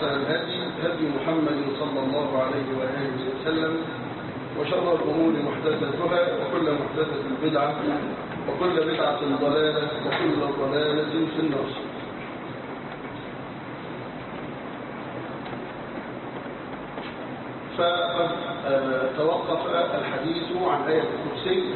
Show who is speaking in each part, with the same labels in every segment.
Speaker 1: وأحسن الهدي هدي محمد صلى الله عليه وآله وسلم وشر الأمور محدثاتها وكل محدثة بدعة وكل بدعة ضلالة وكل ضلالة في النار فقد آه، توقف الحديث عن آية الكرسي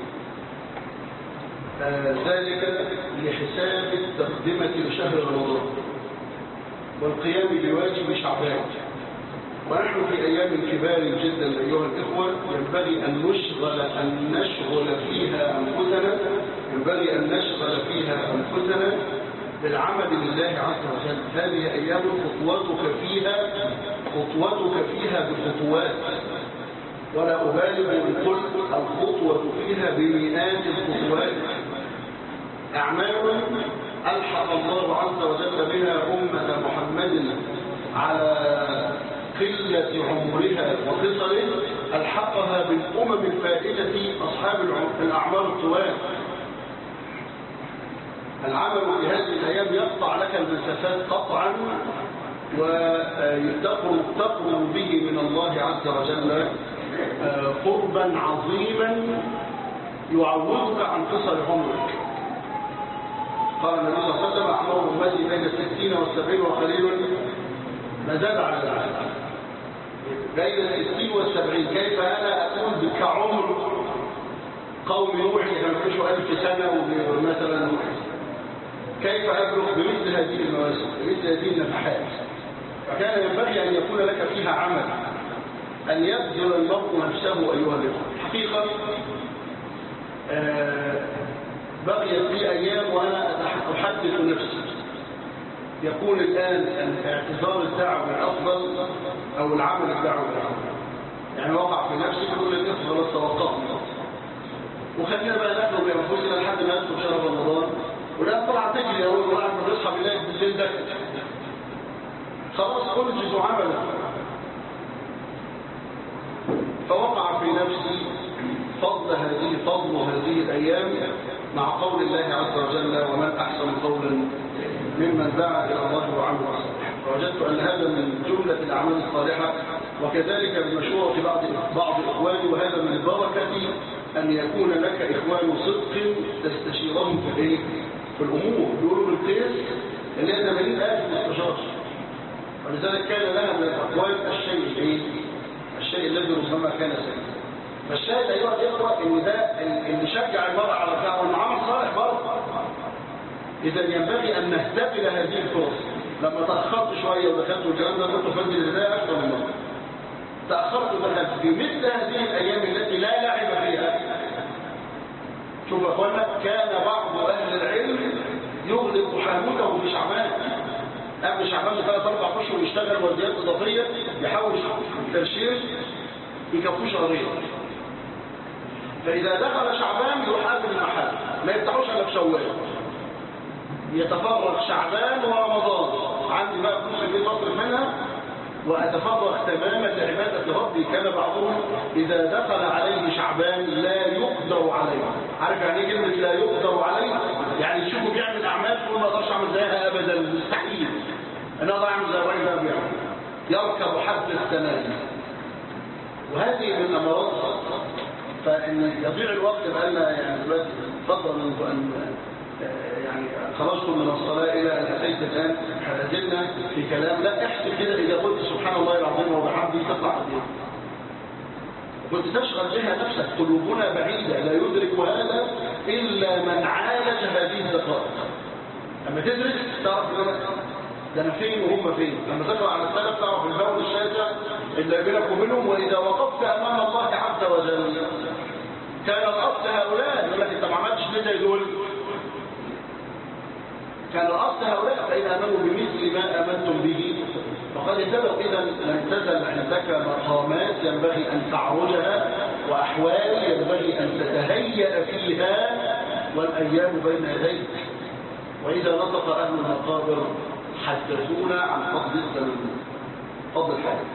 Speaker 1: آه، ذلك لحساب التقدمة لشهر رمضان والقيام بواجب شعبان ونحن في أيام كبار جدا أيها الإخوة ينبغي أن نشغل أن نشغل فيها أنفسنا ينبغي أن نشغل فيها أنفسنا بالعمل لله عز وجل هذه أيام خطوتك فيها خطوتك فيها بخطوات ولا أبالغ إن قلت الخطوة فيها بمئات الخطوات أعمال ألحق الله عز وجل بها أمة محمد على قلة عمرها وقصره ألحقها بالأمم الفائتة أصحاب الأعمار الطوال العمل في هذه الأيام يقطع لك المسافات قطعا وتقرب تقرب به من الله عز وجل قربا عظيما يعوضك عن قصر عمرك قال النبي صلى الله عليه وسلم أعمار أمتي بين الستين والسبعين وقليل ما زاد على ذلك بين الستين والسبعين كيف أنا أكون كعمر قوم نوح يعيشوا ألف سنة ومثلا كيف أبلغ بمثل هذه المواسم بمثل هذه النفحات فكان ينبغي أن يكون لك فيها عمل أن يبذل المرء نفسه أيها الإخوة حقيقة آه بقيت لي أيام وأنا أحدث نفسي يكون الآن اعتذار الدعوة الأفضل أو العمل الدعوة الأفضل يعني وقع في نفسي كل الإخوة خلاص توقفنا وخلينا بقى نخرج بأنفسنا لحد ما ندخل شهر رمضان ولا طلع تجري أول ما ما تصحى بالليل بالليل ده خلاص أنجز عملا فوقع في نفسي فضل هذه فضل هذه الأيام مع قول الله عز وجل ومن أحسن قولا ممن دعا إلى الله وعمل صالحا فوجدت أن هذا من جملة الأعمال الصالحة وكذلك بمشورة بعض بعض إخواني وهذا من البركة أن يكون لك إخوان صدق تستشيرهم في الإيه؟ في الأمور بيقولوا بالقيس إن إحنا مليء آية مستشار ولذلك كان لها من الأقوال الشيء الإيه؟ الشيء الذي ربما كان سيئا فالشاهد أيها الإخوة إن ده اللي شجع المرأة على فعل العمل صالح برضه إذا ينبغي أن نهتبل هذه الفرص لما تأخرت شوية ودخلت الكلام ده قلت فضل الهداية أكثر من مرة تأخرت ودخلت في مثل هذه الأيام التي لا لعب فيها شوف يا أخوانا كان بعض أهل العلم يغلق حانوته في شعبان قبل شعبان بثلاث أربع أشهر يشتغل ورديات إضافية يحاول الترشير يكفوه شهرين فإذا دخل شعبان يروح قابل المحل ما يفتحوش إلا في شوال يتفرغ شعبان ورمضان عندي بقى فلوس البيت بصرف منها وأتفرغ تماما لعبادة ربي كان بعضهم إذا دخل عليه شعبان لا يقدر عليه عارف يعني ايه كلمة لا يقدر عليه يعني تشوفه بيعمل أعمال تقول ما أقدرش أعمل زيها أبدا مستحيل أنا أقدر أعمل زي الراجل ده بيعمل يركب حد السماء وهذه من أمراض فإن يضيع الوقت بقالنا يعني دلوقتي فترة منذ أن يعني خرجت من الصلاة إلى أن أتيت الآن حدثنا في كلام لا احسب كده إذا قلت سبحان الله العظيم وبحمده تطلع قد إيه كنت تشغل بها نفسك قلوبنا بعيدة لا يدرك هذا إلا من عالج هذه الدقائق لما تدرك تعرف ان انا ده انا فين وهم فين لما تقرا على السلف تعرف البول الشاسع اللي بينك وبينهم واذا وقفت امام الله عز وجل كان الاصل هؤلاء يقول لك انت ما عملتش ليه زي دول كان الاصل هؤلاء فان امنوا بمثل ما امنتم به فقد اهتدوا اذا لم تزل عندك مقامات ينبغي ان تعرجها واحوال ينبغي ان تتهيأ فيها والايام بين يديك واذا نطق اهل المقابر حدثونا عن فضل الزمن فضل الحياه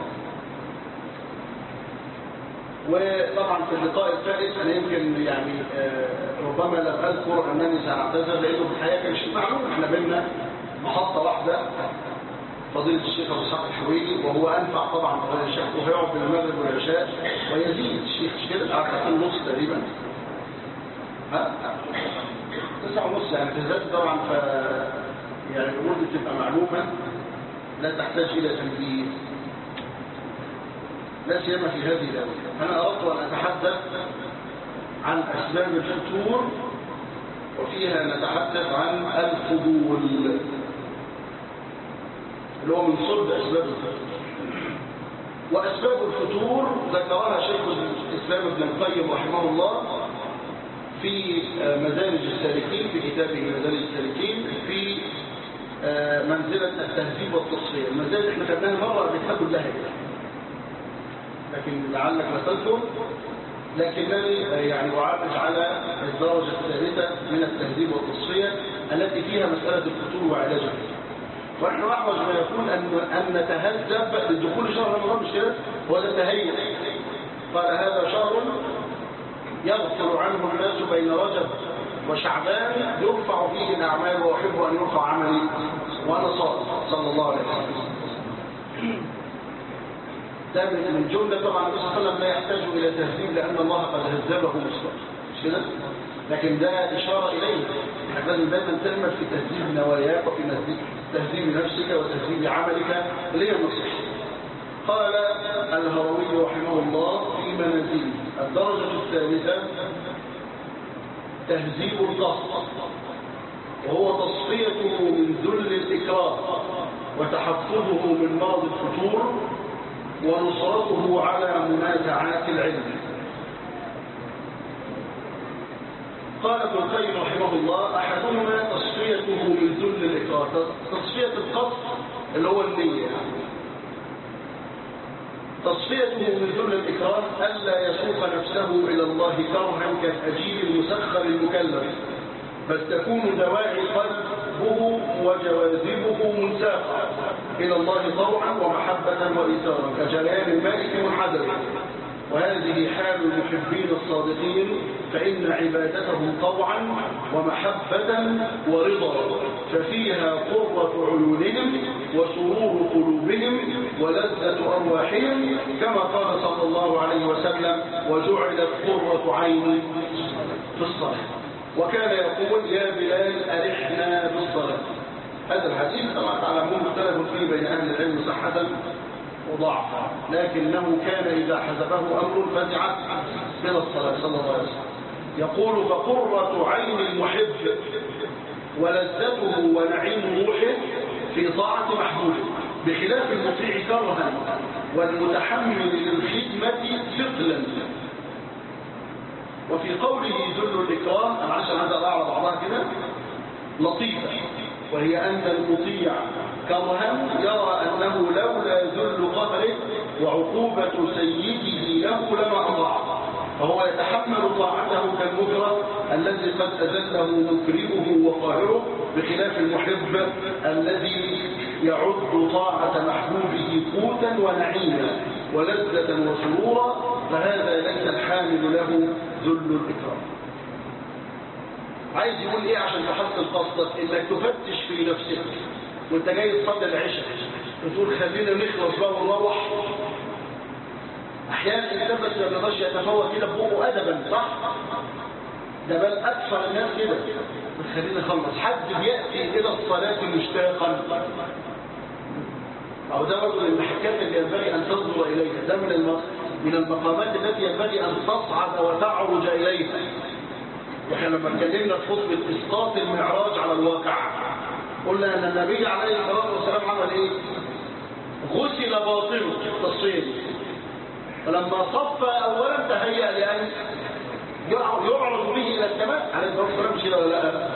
Speaker 1: وطبعا في اللقاء الثالث انا يمكن يعني ربما لم اذكر انني ساعتذر لانه في الحقيقه كان شيء معلوم احنا بينا محطه واحده فضيلة الشيخ أبو إسحاق الحويني وهو أنفع طبعا فضيلة الشيخ وهيقعد بين المغرب والعشاء ويزيد الشيخ مش كده قعد ساعتين ونص تقريبا ها تسعة ونص يعني تزداد طبعا ف يعني الأمور دي تبقى معلومة لا تحتاج إلى تنبيه لا سيما في هذه الأوقات أنا أردت أن أتحدث عن أسباب الفتور وفيها نتحدث عن الفضول اللي هو من صلب أسباب الفتور وأسباب الفتور ذكرها شيخ الإسلام ابن القيم رحمه الله في مدارج السالكين في كتابه مدارج السالكين في منزلة التهذيب والتصفية المنزلة اللي احنا خدناها مرة بتحب لها كده لكن لعلك نسلتم لكنني يعني أعرج على الدرجة الثالثة من التهذيب والتصفية التي فيها مسألة الفتور وعلاجها ونحن أحوج ما يكون أن, أن نتهذب لدخول شهر رمضان مش كده هو ده التهيئ قال هذا شهر يغفر عنه الناس بين رجب وشعبان يرفع فيه الأعمال وأحب أن يرفع عملي وأنا صادق صلى الله عليه وسلم ده من جملة طبعا النبي صلى الله عليه وسلم لا يحتاج إلى تهذيب لأن الله قد هذبه مسبقا مش كده؟ لكن ده إشارة إليه لازم دايما تعمل في تهذيب نواياك وفي تهذيب نفسك وتهذيب عملك اللي هي النصيحة قال الهروي رحمه الله في منازله الدرجة الثالثة تهذيب القصد وهو تصفيته من ذل الإكراه وتحفظه من مرض الفتور ونصرته على منازعات العلم قال ابن القيم رحمه الله أحدهما تصفيته من ذل الإكراه تصفية القصد اللي هو النية تصفيته من ذل الإكراه ألا يسوق نفسه إلى الله كرها كالأجيل المسخر المكلف بل تكون دواعي قلبه وجواذبه منساقة إلى الله طوعا ومحبة وإيثارا كجريان الماء في منحدر وهذه حال المحبين الصادقين فإن عبادتهم طوعا ومحبة ورضا ففيها قرة عيونهم وسرور قلوبهم ولذة أرواحهم كما قال صلى الله عليه وسلم وجعلت قرة عيني في الصلاة وكان يقول يا بلال أرحنا بالصلاة هذا الحديث طبعا تعلمون مختلف فيه بين أهل العلم صحة وضعفا لكنه كان إذا حزبه أمر فزع إلى الصلاة صلى الله عليه وسلم يقول فقرة عين المحب ولذته ونعيم روحه في طاعة محبوبه بخلاف المطيع كرها والمتحمل للخدمة ثقلا وفي قوله ذل الإكرام أنا عشان هذا أعرض بعضها كده لطيفة وهي أن المطيع كرها يرى أنه لولا ذل قهره وعقوبة سيده له لما أضاع فهو يتحمل طاعته كالمكره الذي قد أذله مكرمه وقاهره بخلاف المحب الذي يعد طاعة محبوبه قوتا ونعيما ولذة وسرورا فهذا ليس الحامل له ذل الإكرام عايز يقول ايه عشان تحصل قصدك انك تفتش في نفسك وانت جاي تصلي العشاء وتقول خلينا نخلص بقى ونروح احيانا الانسان بس ما بيقدرش يتفوق كده ببقه ادبا صح ده بل اكثر الناس كده خلينا نخلص حد بياتي الى الصلاه مشتاقا او ده برضه من المحكات اللي ينبغي ان تنظر اليها ده من من المقامات التي ينبغي ان تصعد وتعرج اليها واحنا لما اتكلمنا في خطبه اسقاط المعراج على الواقع قلنا ان النبي عليه الصلاه والسلام عمل ايه غسل باطنه تصفيه فلما صف اولا تهيأ لان يعرض به الى السماء عليه الصلاه والسلام مش كده ولا لا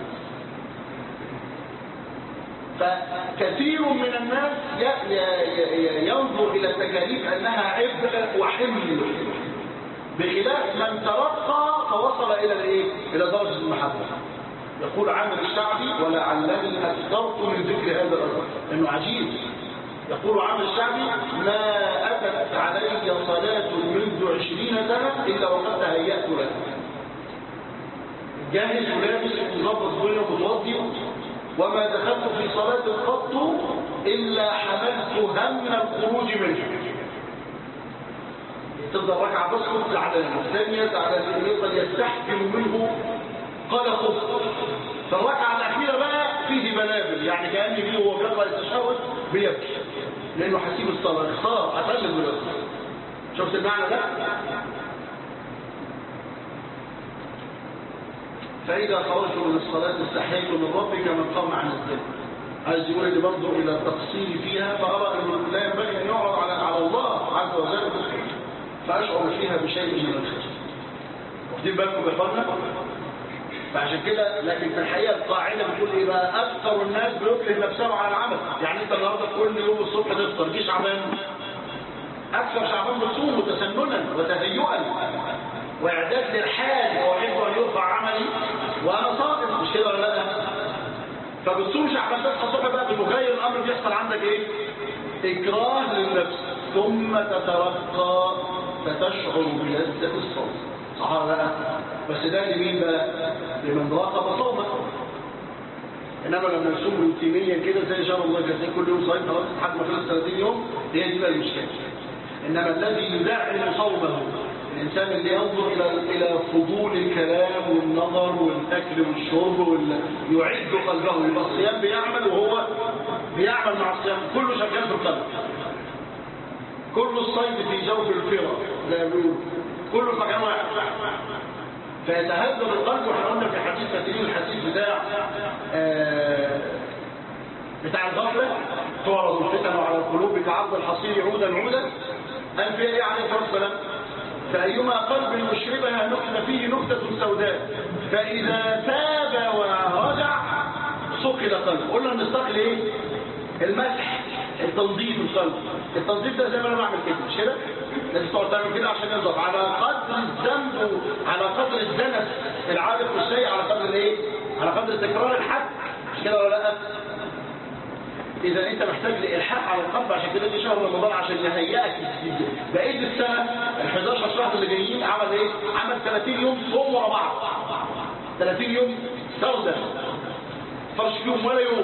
Speaker 1: فكثير من الناس ينظر الى التكاليف انها عبء وحمل بخلاف من ترقى فوصل الى الايه الى درجه المحبه يقول عامر الشعبي ولعلني اكثرت من ذكر هذا الرجل انه عجيب يقول عامر الشعبي ما اتت علي صلاه منذ عشرين سنه الا وقد تهيأت لها جاهز ولابس ومظبط بينه ومتوضي وما دخلت في صلاه قط إلا حملت هم الخروج منه تفضل ركعة بس كنت زعلان الثانية زعلان قد يستحكم منه قلقه فالركعة الأخيرة بقى فيه بلابل يعني كأن فيه وهو بيقرأ التشهد بيبكي لأنه حسيب الصلاة اختار أسلم دلوقتي شفت المعنى ده؟ فإذا خرجت من الصلاة استحييت من ربي كمن قام عن الذنب عايز يقول اللي برضه إلى التقصير فيها فأرى أنه لا ينبغي أن يعرض على على الله عز وجل فأشعر فيها بشيء من الخزي واخدين بالكم يا اخوانا فعشان كده لكن في الحقيقه القاعده بتقول ايه بقى اكثر الناس بيكره نفسهم على العمل يعني انت النهارده كل يوم الصبح تفطر جه شعبان اكثر شعبان بتصوم وتسننا وتهيئا واعداد للحال واحب ان يرفع عملي وانا صائم مش كده ولا لا فبتصوم شعبان تصحى الصبح بقى بتغير الامر بيحصل عندك ايه اكراه للنفس ثم تترقى فتشعر بلذة الصوم صح ولا لا بس ده لمين بقى لمن راقب صومه انما لما نصوم روتينيا كده زي شهر الله كده كل يوم صايم خلاص لحد ما خلص 30 يوم هي دي بقى المشكله انما الذي يدعم صومه الانسان اللي ينظر الى الى فضول الكلام والنظر والاكل والشرب وال... يعد قلبه يبقى الصيام بيعمل وهو بيعمل مع الصيام كله شغال في القلب كل الصيد في جوف الفرة لا يقول كله في مكان واحد فيتهذب القلب واحنا قلنا في حديث فاتنين الحديث بتاع آه بتاع الغفلة تعرض الفتن على القلوب كعرض الحصير عودا عودا قال فيها ايه عليه الصلاة والسلام فأيما قلب يشربها نكتة فيه نكتة سوداء فإذا تاب ورجع صقل قلبه قلنا نستقل ايه المسح التنظيف القلب التنظيف ده زي ما انا بعمل كده مش كده لازم تقعد تعمل كده عشان ينضف على قدر الذنب على قدر الدنس العابق والشيء على قدر الايه على قدر تكرار الحد مش كده ولا لا اذا انت محتاج لالحاح على القلب عشان كده دي شهر رمضان عشان يهيئك بقيه السنه ال 11 شهر اللي جايين عمل ايه عمل 30 يوم صوم ورا بعض 30 يوم سودة فرش فيهم ولا يوم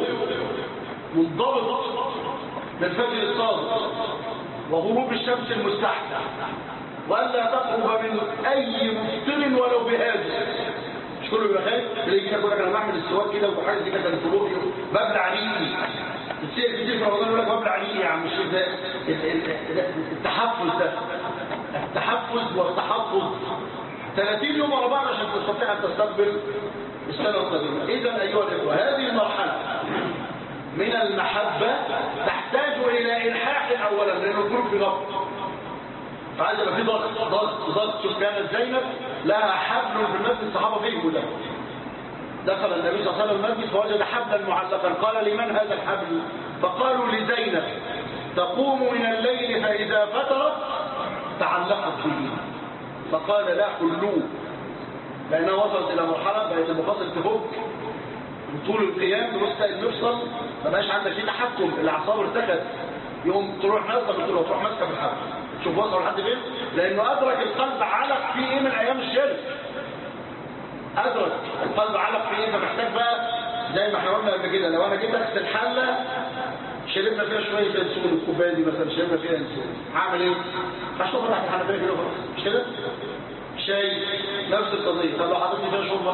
Speaker 1: منضبط من فجر الصادق وغروب الشمس المستحدة وألا تقرب من أي مفطر ولو بهذا مش كله بيبقى خايف اللي يجي يقول لك انا بعمل السواك كده وحاجه دي كده في بوقي ببلع ريقي السير كتير في رمضان يقول لك ببلع ريقي يا عم الشيخ ده التحفز ده التحفز والتحفظ 30 يوم ورا بعض عشان تستطيع ان تستقبل السنه القادمه اذا ايها الاخوه هذه المرحله من المحبة تحتاج إلى إلحاح أولا لأنه القلوب في ضغط فعايز يبقى في ضغط ضغط ضغط شوف كانت زينب لها حبل في المسجد الصحابة فيه كلها دخل النبي صلى الله عليه وسلم المسجد فوجد حبلا معلقا قال لمن هذا الحبل فقالوا لزينب تقوم من الليل فإذا فترت تعلقت به فقال لا حلوه لأنها وصلت إلى مرحلة بقت المفاصل تفك من طول القيام تبص المفصل ما بقاش عندك فيه تحكم الاعصاب ارتخت يوم تروح ماسكه بتقول تروح ماسكه في الحبل شوف وصل لحد فين لانه ادرك القلب علق فيه ايه من ايام الشرك ادرك القلب علق فيه ايه فمحتاج بقى زي ما احنا قلنا قبل كده لو انا جيت اغسل حله شربنا فيها شويه انسولين الكوبايه دي مثلا شربنا فيها انسولين هعمل ايه؟ هشرب تحت الحنفيه كده خلاص مش كده؟ شاي نفس القضيه طب لو حطيت فيها شوربه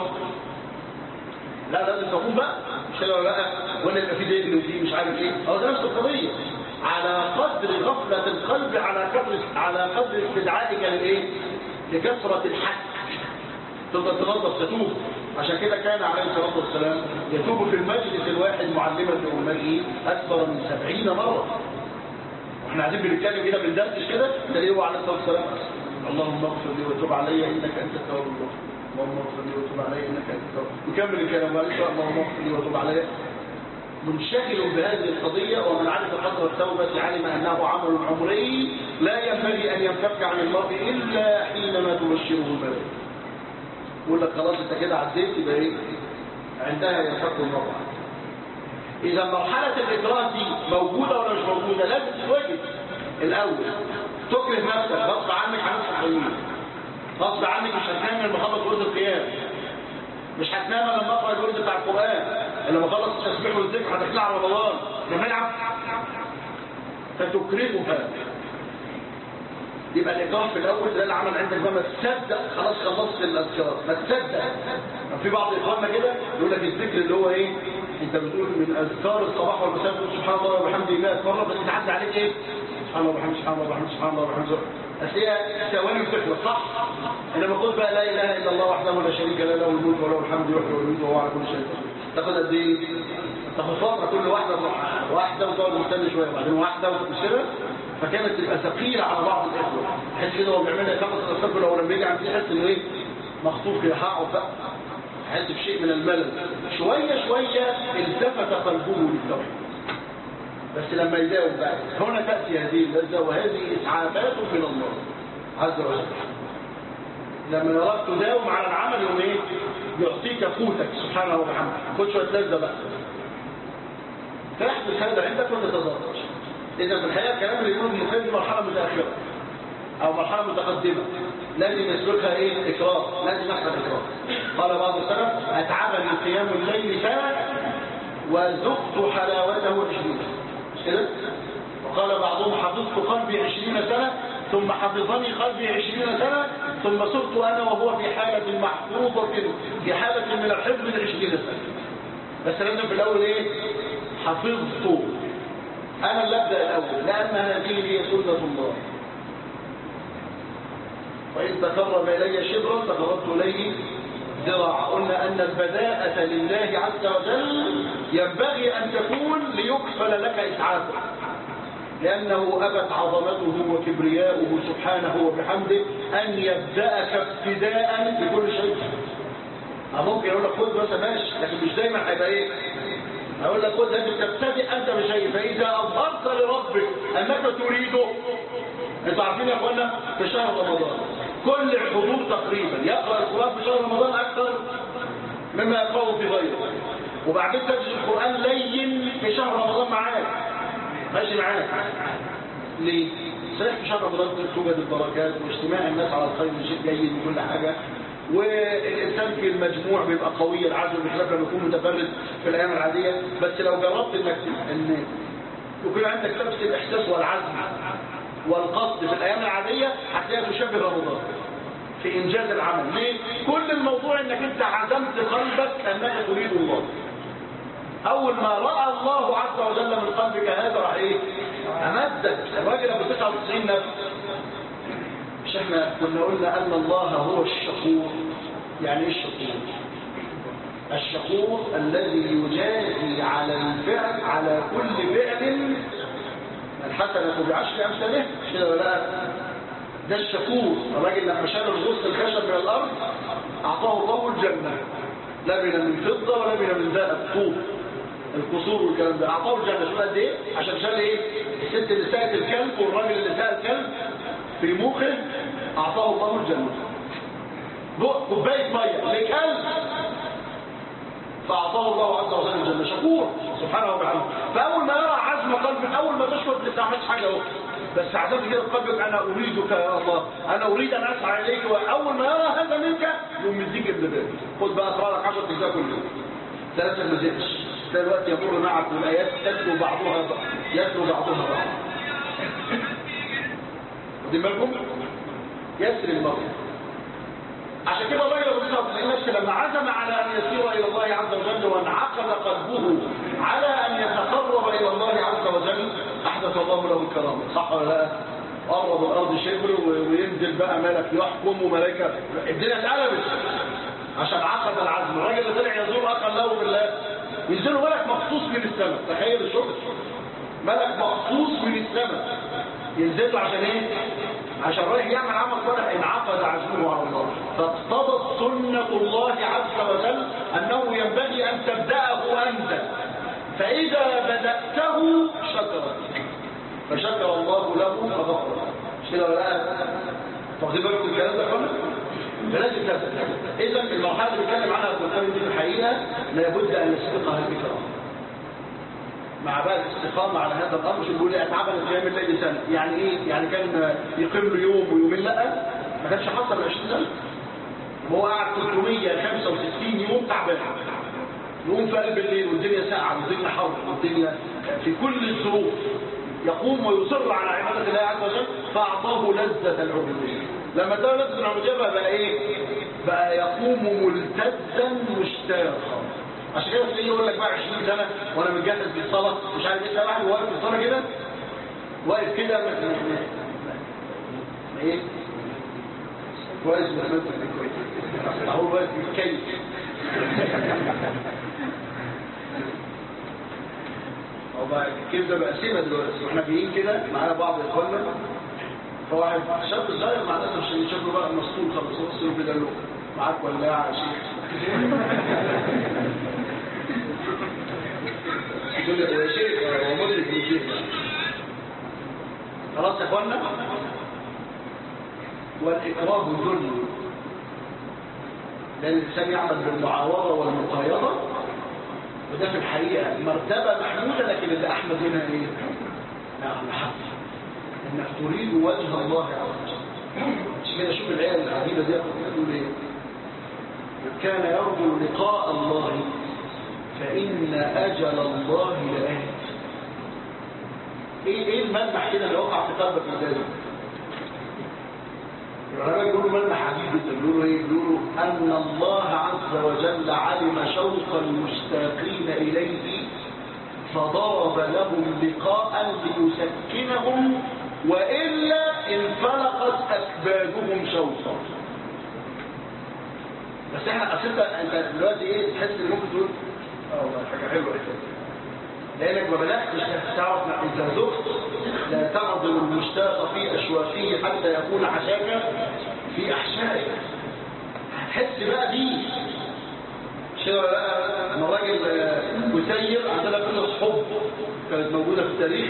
Speaker 1: لا لازم تقوم بقى مش كده ولا لا ولا يبقى في دين وفي مش عارف ايه هو ده نفس القضيه على قدر غفله القلب على قدر على قدر استدعائك لايه لكثره الحك تفضل تنظف تتوب عشان كده كان عليه الصلاه والسلام يتوب في المجلس الواحد معلما لامته اكثر من سبعين مره واحنا قاعدين بنتكلم كده بندردش كده تلاقيه هو عليه الصلاه والسلام اللهم اغفر لي وتوب علي انك انت التواب الرحيم اللهم اغفر لي وتوب علي انك انت التواب نكمل الكلام وقال اللهم اغفر لي وتوب علي منشغل بهذه القضية ومن عرف قدر التوبة علم أنه عمل عمري لا ينبغي أن ينفك عن المرء إلا حينما تبشره الملائكة يقول لك خلاص أنت كده عديت يبقى إيه عندها ينفك المرء إذا مرحلة الإكراه دي موجودة ولا مش موجودة لازم تتواجد الأول تكره نفسك غصب عنك هنصح حيوين غصب عنك مش هتنام لما خلص ورد القيام مش هتنام لما اقرا الورد بتاع القران لما اخلص التسبيح والذكر هتطلع رمضان لما العب فتكرمها يبقى الإكرام في الأول ده العمل عندك بقى ما تصدق خلاص خلصت الأذكار ما تصدق في بعض إخواننا كده يقول لك الذكر اللي هو إيه أنت بتقول من أذكار الصباح والمساء تقول سبحان الله وبحمده 100 مرة بس تعدي عليك إيه سبحان الله وبحمده سبحان الله وبحمده سبحان الله وبحمده بس هي ثواني وتخلص صح انما قلت بقى لا اله الا الله وحده لا شريك له له الملك وله الحمد يحيي ويميت وهو على كل شيء تاخد قد ايه تاخد فتره كل واحده واحده وتقعد مستني شويه وبعدين واحده وتكسرها فكانت تبقى ثقيله على بعض الاخوه تحس كده هو بيعملها خمس اذكار لو لما يجي عند يحس انه ايه مخطوف كده حقه بقى حس بشيء من الملل شويه شويه التفت قلبه للتوحيد بس لما يداوم بقى هنا تأتي هذه اللذة وهذه إسعافات من الله عز وجل لما يراك تداوم على العمل يوم ايه يعطيك قوتك سبحانه وبحمده خد شويه لذه بقى تحدث هذا عندك ولا تتضرر اذا في الحقيقه الكلام اللي يقول ابن القيم مرحله متاخره او مرحله متقدمه لازم يسلكها ايه اكرام لازم يحصل اكرام قال بعض السلف اتعبني قيام الليل سنه وذقت حلاوته عشرين مش كده وقال بعضهم حفظت قلبي عشرين سنه ثم حفظني قلبي عشرين سنة ثم صرت أنا وهو في حالة محفوظة في حالة من الحفظ عشرين سنة بس لازم في الأول إيه حفظت أنا اللي أبدأ الأول لأن هذه هي سنة الله وإن تقرب إلي شبرا تقربت إليه ذراعا قلنا أن البداءة لله عز وجل ينبغي أن تكون ليكفل لك إسعافه لأنه أبت عظمته وكبرياؤه سبحانه وبحمده أن يبدأك ابتداء بكل شيء ممكن أقول لك خد بس ماشي لكن مش دايما هيبقى إيه أقول لك خد لازم تبتدئ أنت بشيء فإذا أظهرت لربك أنك تريده أنتوا عارفين يا أخوانا في شهر رمضان كل الحضور تقريبا يقرأ القرآن في شهر رمضان أكثر مما يقرأه في غيره وبعدين تجد القرآن لين في شهر رمضان معاك ماشي معاك ليه؟ صحيح في شهر رمضان توجد البركات واجتماع الناس على الخير شيء جيد وكل حاجة والإنسان في المجموع بيبقى قوي العزم بخلاف لما يكون متفرد في الأيام العادية بس لو جربت إنك إن يكون عندك نفس الإحساس والعزم والقصد في الأيام العادية هتلاقيها تشبه رمضان في إنجاز العمل ليه؟ كل الموضوع إنك أنت عزمت قلبك أنك تريد الله أول ما رأى الله عز وجل من قلبك هذا راح إيه؟ أمدك الراجل أبو 99 نفس مش احنا كنا قلنا أن الله هو الشكور يعني إيه الشكور؟ الشكور الذي يجازي على الفعل على كل فعل الحسنة بعشر أمثاله مش كده ولا لا؟ ده الشكور الراجل لما شال الغصن الخشب من الأرض أعطاه الله الجنة لبنة من فضة ولبنة من ذهب طوب القصور والكلام ده اعطاه الجنه شوف قد ايه عشان شال ايه الست اللي ساقت الكلب والراجل اللي ساق الكلب في مخه اعطاه الله الجنه بق كوبايه ميه لكلب فاعطاه الله عز وجل الجنه شكور سبحانه وتعالى فاول ما يرى عزم قلبك اول ما تشكر ما تعملش حاجه اهو بس عزمت كده قلبك انا اريدك يا الله انا اريد ان اسعى اليك واول ما يرى هذا منك يقوم يديك ابن باب خد بقى اقرا لك 10 اجزاء كل يوم ثلاثه ما زهقش دلوقتي يمر معك والآيات تتلو بعضها بعض يتلو بعضها بعض واخدين بالكم يسر المرء عشان كده الراجل ابو 99 نفسه لما عزم على ان يسير الى الله عز وجل وانعقد قلبه على ان يتقرب الى الله عز وجل احدث الله له الكرامه صح ولا لا؟ قرب الارض شبر وينزل بقى ملك يحكم وملائكه الدنيا اتقلبت عشان عقد العزم الراجل اللي طلع يزور اقل له بالله ينزلوا ملك مخصوص من السماء تخيل الشغل ملك مخصوص من السماء ينزل له عشان ايه عشان رايح يعمل عمل صالح انعقد عزمه على الله فاقتضت سنة الله عز وجل انه ينبغي ان تبدأه انت فاذا بدأته شكر فشكر الله له فغفر مش كده ولا لا واخدين بالكم الكلام ده كله فلازم تبدأ اذا المرحله اللي بيتكلم عنها ابن القيم دي في الحقيقه لابد ان يسبقها الإكرام مع بقى الاستقامة على هذا الأمر مش بيقول لي أتعبنا قيام الليل سنة يعني إيه؟ يعني كان يقيم له يوم ويومين لا ما كانش حصل 20 سنة هو قعد 365 يوم تعبان يقوم في قلب الليل والدنيا ساقعة والدنيا حر والدنيا في كل الظروف يقوم ويصر على عبادة الله عز وجل فأعطاه لذة العبودية لما اداه لذة العبودية بقى, بقى ايه بقى يقوم ملتزا مشتاقا عشان كده تلاقيه يقول لك بقى 20 سنة وانا متجهز بالصلاة مش عارف ايه واحد واقف في الصلاة كده واقف كده م- م- م- ايه كويس محمد كويس اهو واقف بيتكيف هو بقى كيف ده بقى سيبه دلوقتي واحنا جايين كده معانا بعض اخواننا فواحد شاب صغير مع الاسف عشان شكله بقى مسطول خالص بص له كده له معاك ولاعه يا شيخ يقول لي يا شيخ هو مدرك من شيخ خلاص يا اخوانا والاكراه ذل لان الانسان يعمل بالمعاوضه والمقايضه وده في الحقيقه مرتبه محموده لكن اللي احمد منها ايه؟ نعم محبه انك تريد وجه الله عز وجل عشان كده شوف الايه العجيبه دي تقول ايه؟ من كان يرجو لقاء الله فإن أجل الله لآت ايه ايه الملمح كده اللي وقع في قلبك ازاي العلماء يقولوا ملمح عجيب جدا بيقولوا ايه بيقولوا ان الله عز وجل علم شوق المشتاقين اليه فضرب لهم لقاء ليسكنهم والا انفلقت اكبادهم شوقا بس احنا اصل انت انت دلوقتي ايه تحس ان ممكن تقول اه والله حاجه حلوه لانك ما بداتش تعرف اذا ذقت لا تعظم المشتاق في اشواقه حتى يكون عشاك في احشائك هتحس بقى دي شو بقى لما الراجل مسير عندنا قصص حب كانت موجوده في التاريخ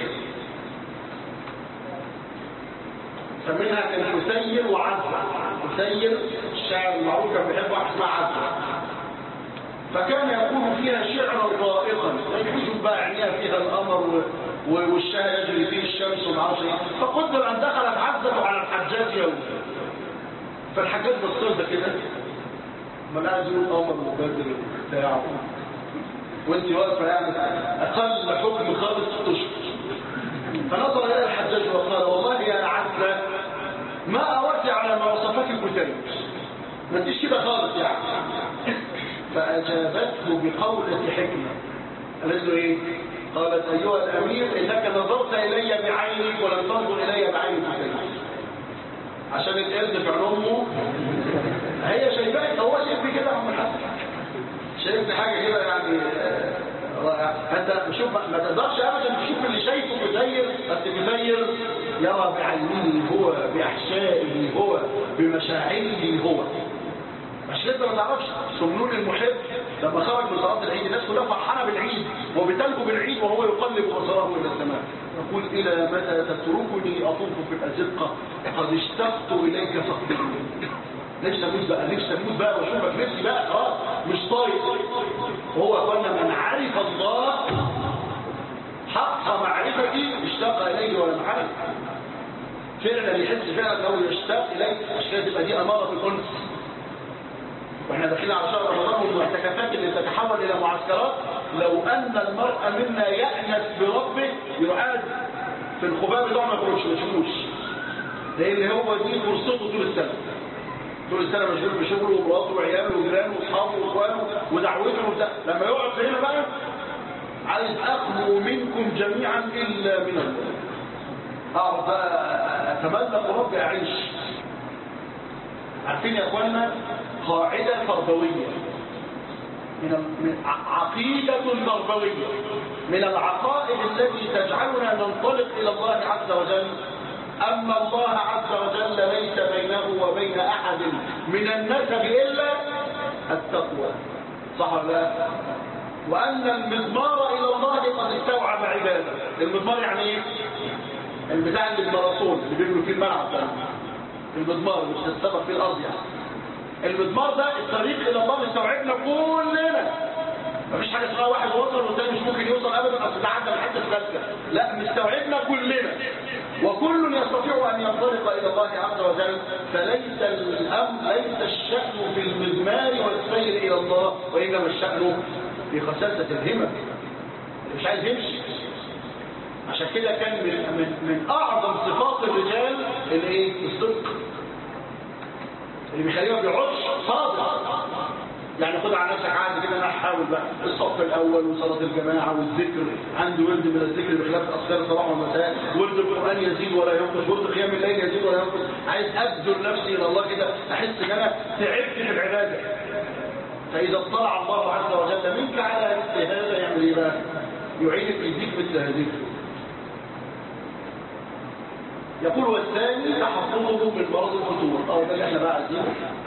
Speaker 1: فمنها كان مسير وعزة مسير الشاعر المعروف كان بيحب واحد اسمها عزة فكان يقول فيها شعرا رائقا يشوف بقى عينيها فيها القمر والشاه يجري فيه الشمس وما اعرفش ايه فقدر ان دخلت عزة على الحجاج يوم فالحجاج بص ده كده ما قاعد يقول قمر وبدر وبتاع وانت واقفه يعني اقل حكم خالص تشكر فنظر الى الحجاج وقال والله يا عزة ما اردت على ما وصفك كتير ما تجيش كده خالص يعني فأجابته بقولة حكمة قالت له ايه قالت ايها الامير انك نظرت الي بعينك ولم تنظر الي بعين كتير عشان القرد في امه هي شايفاك هو شايفني كده يا عم الحسن شايفني حاجه كده يعني رائعه انت شوف ما تقدرش ابدا تشوف اللي شايفه كثير بس كثير يرى بعينه هو باحشائه هو بمشاعره هو عشان انت ما تعرفش سمنون المحب لما خرج من صلاه العيد الناس كلها فرحانه بالعيد وبتلهو بالعيد وهو يقلب بصره الى السماء يقول الى متى تتركني اطوف في الازقه قد اشتقت اليك فاقبلني نفسي اموت بقى نفسي اموت بقى واشوفك نفسي بقى خلاص مش طايق وهو قلنا من عرف الله حق معرفتي اشتاق اليه ولا محل فعلا يحس فعلا انه يشتاق اليه عشان تبقى دي اماره الانس واحنا داخلين على شهر رمضان والمعتكفات اللي تتحول الى معسكرات لو ان المرء منا يأنس بربه يعاد في الخباب بتاعه ما يخرجش ما يشوفوش لان هو دي فرصته طول السنه طول السنه مشغول بشغله ومراته وعياله وجيرانه واصحابه واخوانه ودعوته وبتاع لما يقعد في هنا بقى عايز اخلو منكم جميعا الا من الله اقعد اتملق ربي اعيش عارفين يا اخوانا قاعدة تربوية من عقيدة تربوية من العقائد التي تجعلنا ننطلق إلى الله عز وجل أن الله عز وجل ليس بينه وبين أحد من النسب إلا التقوى صح ولا لا؟ وأن المضمار إلى الله قد استوعب عباده المضمار يعني إيه؟ البتاع اللي الماراثون اللي بيبنوا فيه الملعب ده المضمار مش هتسبب فيه الأرض يعني المضمار ده الطريق الى الله مستوعبنا كلنا مفيش حاجه اسمها واحد وصل والتاني مش ممكن يوصل ابدا اصل ده عدى لحد الثالثه لا مستوعبنا كلنا وكل يستطيع ان ينطلق الى الله عز وجل فليس الامر ليس الشان في المضمار والسير الى الله وانما الشان في خساسه الهمم مش عايز يمشي عشان كده كان من من, من اعظم صفات الرجال الايه الصدق اللي بيخليه ما بيقعدش صادق يعني خد على نفسك عهد كده انا هحاول بقى الصف الاول وصلاه الجماعه والذكر عندي ورد من الذكر بخلاف اذكار الصباح والمساء ورد القران يزيد ولا ينقص ورد قيام الليل يزيد ولا ينقص عايز ابذل نفسي الى الله كده احس ان انا تعبت في العباده فاذا اطلع الله عز وجل منك على مثل هذا يعمل ايه بقى؟ يعينك يديك مثل هذه يقول والثاني تحفظه من مرض الفتور او ده اللي احنا بقى عايزينه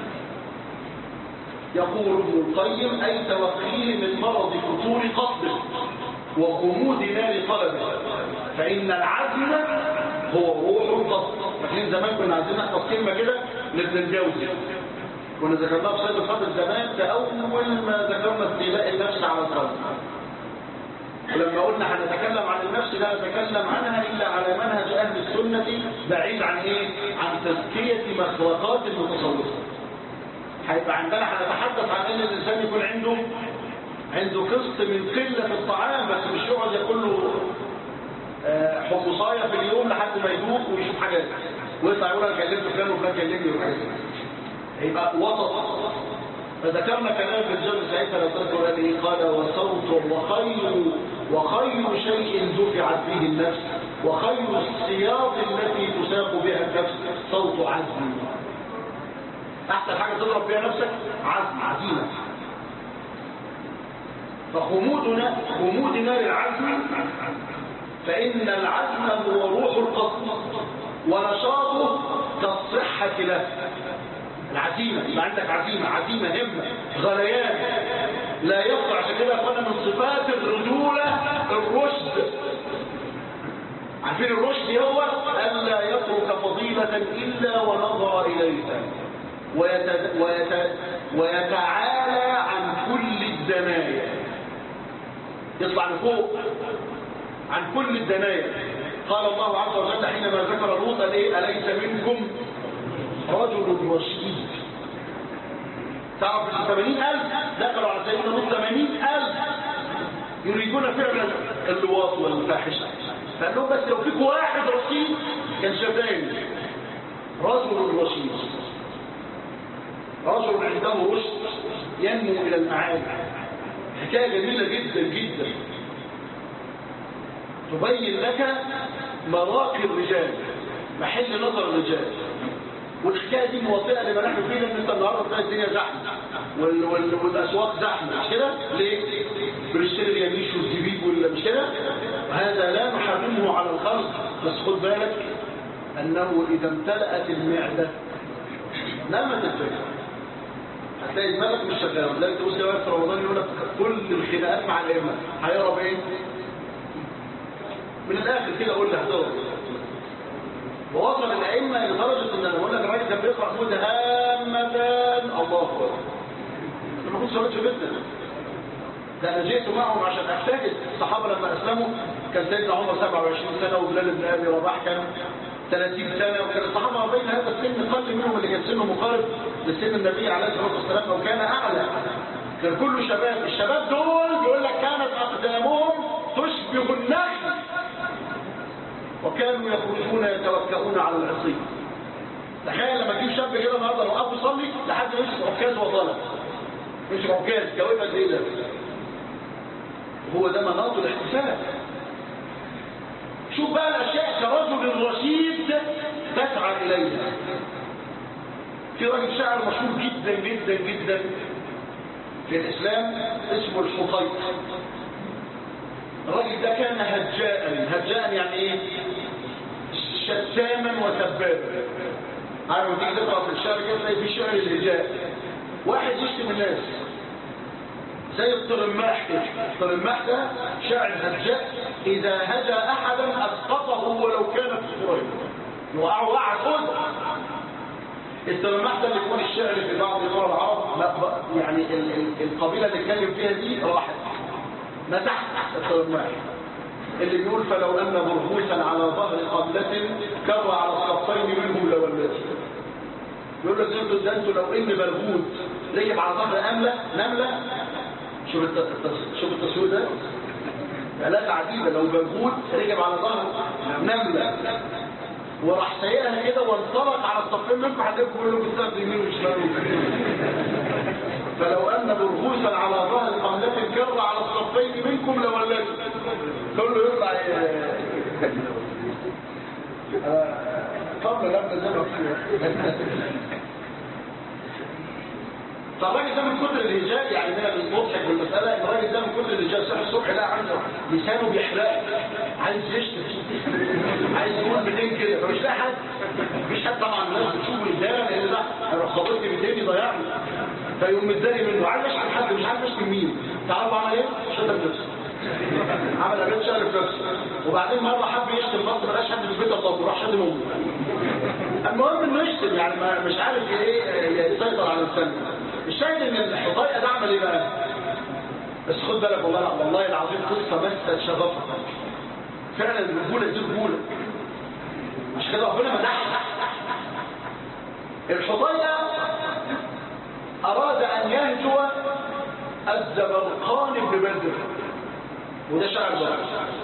Speaker 1: يقول ابن القيم أي توقيه من مرض فتور قصده وغموض نار طلبه فإن العزم هو روح القصد فاكرين زمان كنا عايزين نحفظ كلمة كده لابن الجوزي كنا ذكرناها في سيد الفضل زمان كأول ما ذكرنا استيلاء النفس على القلب ولما قلنا هنتكلم عن النفس لا نتكلم عنها إلا على منهج أهل السنة بعيد عن إيه؟ عن تزكية مخلوقات المتصوفة هيبقى عندنا هنتحدث عن ان الانسان يكون عنده عنده قسط من قله في الطعام بس مش يقعد ياكل له حمصايه في اليوم لحد ما يدوق ويشوف حاجات ويطلع يقول انا كلمت فلان وفلان كلمني وحاجات هيبقى وسط فذكرنا كلام في الجبل ساعتها لو تذكر قال ايه قال وصوت وخير وخير شيء دفعت به النفس وخير السياط التي تساق بها النفس صوت عزم احسن حاجة تضرب بيها نفسك عزم عزيمة فخمودنا خمود نار العزم فإن العزم هو روح القصد ونشاطه كالصحة له العزيمة يبقى عندك عزيمة عزيمة همة غليان لا يقطع عشان كده قلنا من صفات الرجولة الرشد عارفين الرشد هو ألا يترك فضيلة إلا ونظر إليها ويت... ويت... ويتعالى عن كل الدنايا يطلع لفوق عن كل الدنايا قال الله عز وجل حينما ذكر لوطا ايه اليس منكم رجل رشيد تعرف ال 80000 دخلوا على سيدنا لوط 80000 يريدون فعلا اللواط والفاحشه فقال لهم بس لو فيك واحد رشيد كان شافاني رجل رشيد رجل عنده رشد ينمو إلى المعالي حكاية جميلة جدا جدا تبين لك مراقي الرجال محل نظر الرجال والحكاية دي موطئة لما نحن فيه لأن انت النهاردة تلاقي الدنيا زحمة وال وال والأسواق زحمة مش كده؟ ليه؟ بنشتري اليميش والزبيب ولا مش كده؟ هذا لا نحرمه على الخلق بس خد بالك أنه إذا امتلأت المعدة نامت الفكرة هتلاقي دماغك مش شغاله لذلك تبص كده في رمضان يقول لك كل الخناقات مع الائمه هيهرب ايه؟ من الاخر كده اقول لك هتهرب ووصل الائمه لدرجه ان انا بقول لك الراجل كان بيقرا مدهامه الله اكبر انا ما كنتش صليت جدا ده انا جئت معهم عشان اجتهد الصحابه لما اسلموا كان سيدنا عمر 27 سنه وبلال بن ابي رباح كان 30 سنة وكان الصحابة بين هذا السن قل منهم اللي كان سنه مقارب لسن النبي عليه الصلاة والسلام أو كان أعلى كان كله شباب الشباب دول بيقول لك كانت أقدامهم تشبه النخل وكانوا يخرجون يتوكئون على العصي تخيل لما تجيب شاب كده النهارده لو قف يصلي لحد ما يمسك عكاز وطلع مش عكاز جوابها زي ده هو ده مناط الاحتساب شوف بقى الأشياء كرجل رشيد تسعى إليها في راجل شاعر مشهور جدا جدا جدا في الإسلام اسمه الحطيط الراجل ده كان هجاء هجاء يعني ايه شتاما وسبابا عارف لما تيجي تقرا في الشعر كده تلاقي في شعر الهجاء واحد يشتم الناس زي الطرماح كده الطرماح ده شاعر هجاء اذا هجا احدا اسقطه ولو كان في قريب يوقعه وقعه سود الطرماح ده اللي يكون الشعر في بعض دول العرب لا يعني ال ال القبيله اللي اتكلم فيها دي راحت مسحت الطرماح اللي بيقول فلو ان برغوثا على ظهر قبلة كر على الصفين منهم لولات يقول لك انتوا ده انتوا لو ان برغوث ركب على ظهر امله نمله شوف التصوير شوف التصوير ده آلات عجيبة لو بنجود ركب على ظهره نملة وراح سايقها كده وانطلق على الصفين منكم هتلاقيكم كلكم بتسافر يمين وشمال فلو ان برغوثا على ظهر قملة كر على الصفين منكم لولته كله يطلع قبل لما زي ما فالراجل ده من كتر الهجاء يعني من المضحك بالمسألة الراجل ده من كتر الهجاء صحي الصبح لا عنده لسانه بيحرق عايز يشتم عايز يقول 200 كده فمش لاقي حد مفيش حد طبعا الناس بتشوف رجاله لان ده انا خبطت 200 يضيعني فيقوم متضايق منه عايز اشحن حد مش عارف اشتم مين تعرفوا عمل ايه؟ شتم نفسه عمل عمليه شغل في نفسه وبعدين مره حب يشتم بس ما لقاش حد في البيت الله راح شتم امه المهم انه يشتم يعني ما مش عارف ايه يسيطر على لسانه الشاهد ان الحضايقه ده عمل ايه بقى بس خد بالك والله والله العظيم قصه مست شغفها فعلا الرجوله دي رجوله مش كده ربنا مدحها الحضية أراد أن يهجو الزبرقان بن بدر وده شعر بقى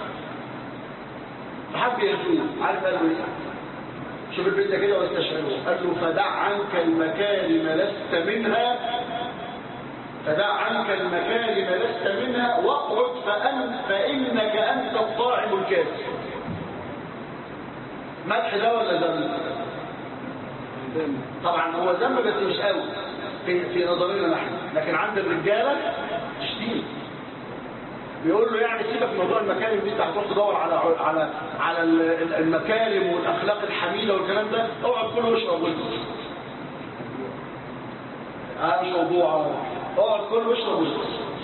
Speaker 1: فحب يهجوه عارف قال له ايه شوف البيت ده كده واستشعره قال له فدع عنك المكارم لست منها فدع عنك المكارم لست منها واقعد فأن فإنك أنت الطاعم الكاسر مدح ده ولا ذم طبعا هو ذم بس مش قوي في في نظرنا نحن لكن عند الرجاله شديد بيقول له يعني سيبك من موضوع المكارم دي انت هتروح تدور على على على المكارم والاخلاق الحميده والكلام ده اقعد كل واشرب وانت اه مش موضوع اقعد كل واشرب وانت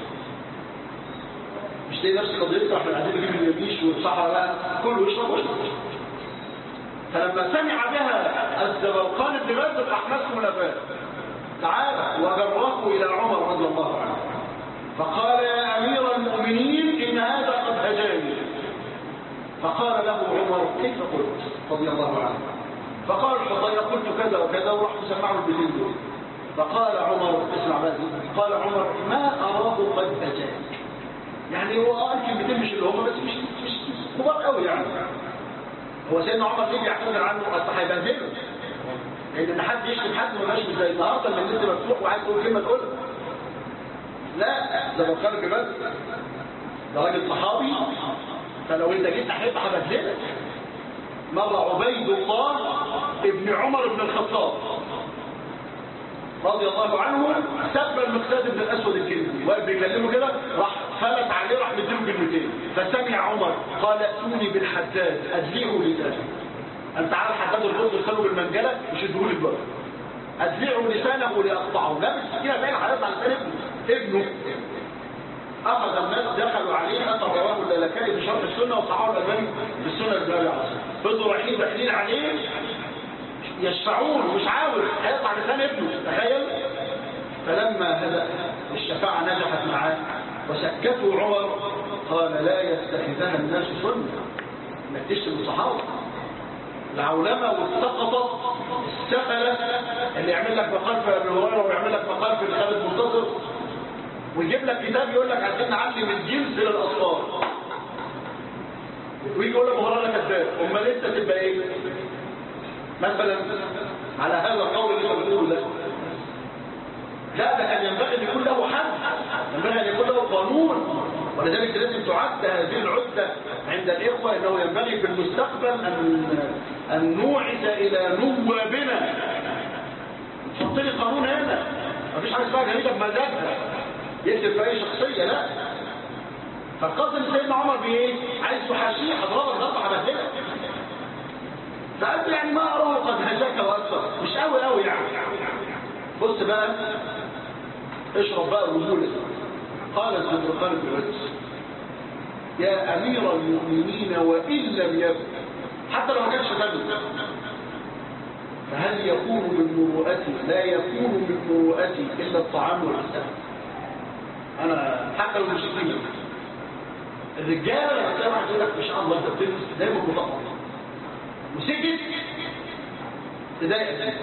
Speaker 1: مش دي نفس قضيتنا احنا قاعدين نجيب اليميش والصحراء لا كل واشرب واشرب فلما سمع بها الزبرقان بن بدر احمسه نفاه تعالى وجره الى عمر رضي الله عنه فقال يا امير المؤمنين ان هذا قد هجاني فقال له عمر كيف قلت رضي الله عنه فقال الحضير قلت كذا وكذا ورحت سمعه البدين دول فقال عمر اسمع بس قال عمر ما اراه قد هجاني يعني هو قال كلمتين مش اللي هم بس مش مش كبار قوي يعني هو سيدنا عمر ليه بيعتذر عنه اصل هيبهدله لان ان حد يشتم حد ما مش زي النهارده لما النت مفتوح وعايز تقول كلمه تقولها لا ده لو خارج بس ده راجل صحابي فلو انت جيت احب هبهدلك مر عبيد الله ابن عمر بن الخطاب رضي الله عنه سب المقداد بن الاسود الكندي واقف بيكلمه كده راح فلت عليه راح مديله كلمتين فسمع عمر قال اتوني بالحداد ادليه لسانه انت عارف حداد الرز خلوا بالمنجله يشدوه لي البر ادلعه لسانه لاقطعه لا بالسكينه باين حالات على لسان ابنه ابنه اخذ الناس دخلوا عليه اتى رواه اللالكائي في شرح السنه وصححه الالباني في السنه النبي عليه فضلوا رايحين داخلين عليه يشفعون مش عاوز هيقطع لسان ابنه تخيل فلما هدأ الشفاعة نجحت معاه وسكته عمر قال لا يتخذها الناس سنة انك تشتم الصحابة العولمة والسقطة السفلة اللي يعمل لك مقال في ابن هريرة ويعمل لك مقال في خالد منتصر ويجيب لك كتاب يقول لك عايزين نعلم الجنس للاطفال ويجي يقول لك ابو هريره كذاب امال انت تبقى ايه؟ مثلا على هذا القول اللي بنقوله ده لا ده كان ينبغي ان يكون له حد ينبغي ان يكون له قانون ولذلك لازم تعد هذه العدة عند الإخوة أنه ينبغي في المستقبل أن, أن نوعد إلى نوابنا نحط لي قانون هنا مفيش حاجة اسمها جريدة بمزاجها يكتب في أي شخصية لا فالقاسم سيدنا عمر بإيه؟ عايز تحاشيه أضربك ضربة هبهدلك فقلت يعني ما أراه قد هجاك وأكثر مش قوي قوي يعني بص بقى اشرب بقى الرجولة قال الزبرقان بن رجس يا أمير المؤمنين وإن لم يكن حتى لو ما كانش غني فهل يكون من مروءتي لا يكون من مروءتي إلا الطعام والعسل أنا حتى لو مش كتير الرجالة لما تلاقي واحد يقول لك ما شاء الله انت بتلبس دايما مطقم وسكت تضايق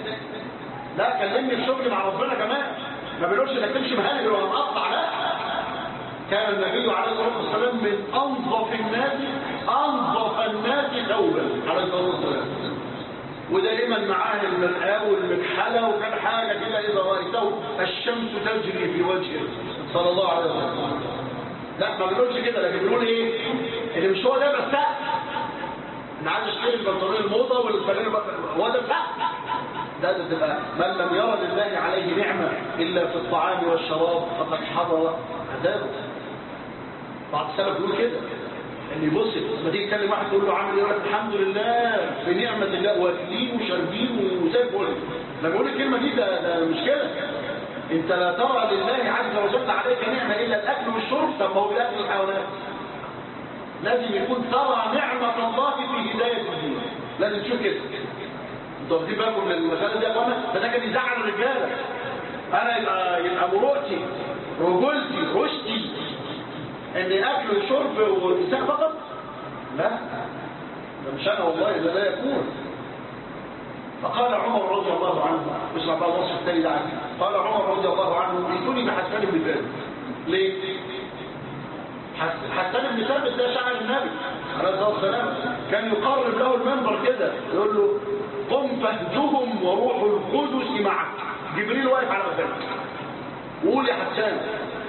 Speaker 1: لا كلمني في شغلي مع ربنا كمان ما بيقولش انك تمشي مهلل ولا مقطع لا كان النبي عليه الصلاة والسلام من أنظف الناس أنظف الناس ثوبا عليه الصلاة والسلام ودائما معاه المرآة والمكحلة وكان حاجة كده إذا رأيته الشمس تجري في وجهه صلى الله عليه وسلم لا ما بنقولش كده لكن بنقول ايه اللي مش هو ده بس انا عايز اشتري البنطلون الموضه والفانيلا هو ده بس ده ده تبقى من لم يرى لله عليه نعمه الا في الطعام والشراب فقد حضر عذابه بعض السلف بيقول كده اللي يبص لما تيجي تكلم واحد تقول له عامل ايه يقول لك الحمد لله بنعمه الله واكلين وشاربين وزي الفل لما بقول الكلمه دي ده, ده مش كده انت لا ترى لله عز وجل عليك نعمه الا الاكل والشرب طب ما هو بالاكل الحيوانات لازم يكون ترى نعمه الله في هدايه الدين لازم تشوف كده انتوا واخدين بالكم من المساله دي يا اخوانا فده كان يزعل الرجاله انا يبقى يبقى مروءتي رجولتي رشدي ان اكل وشرب ونساء فقط لا ده مش انا والله ده لا يكون فقال عمر رضي الله عنه اسمع بقى الوصف الثاني ده عنه قال عمر رضي الله عنه ائتوني بحسان بن ثابت ليه؟ حسان بن ثابت ده شاعر النبي عليه الصلاه والسلام كان يقرب له المنبر كده يقول له قم فاهجهم وروح القدس معك جبريل واقف على قدامك وقول يا حسان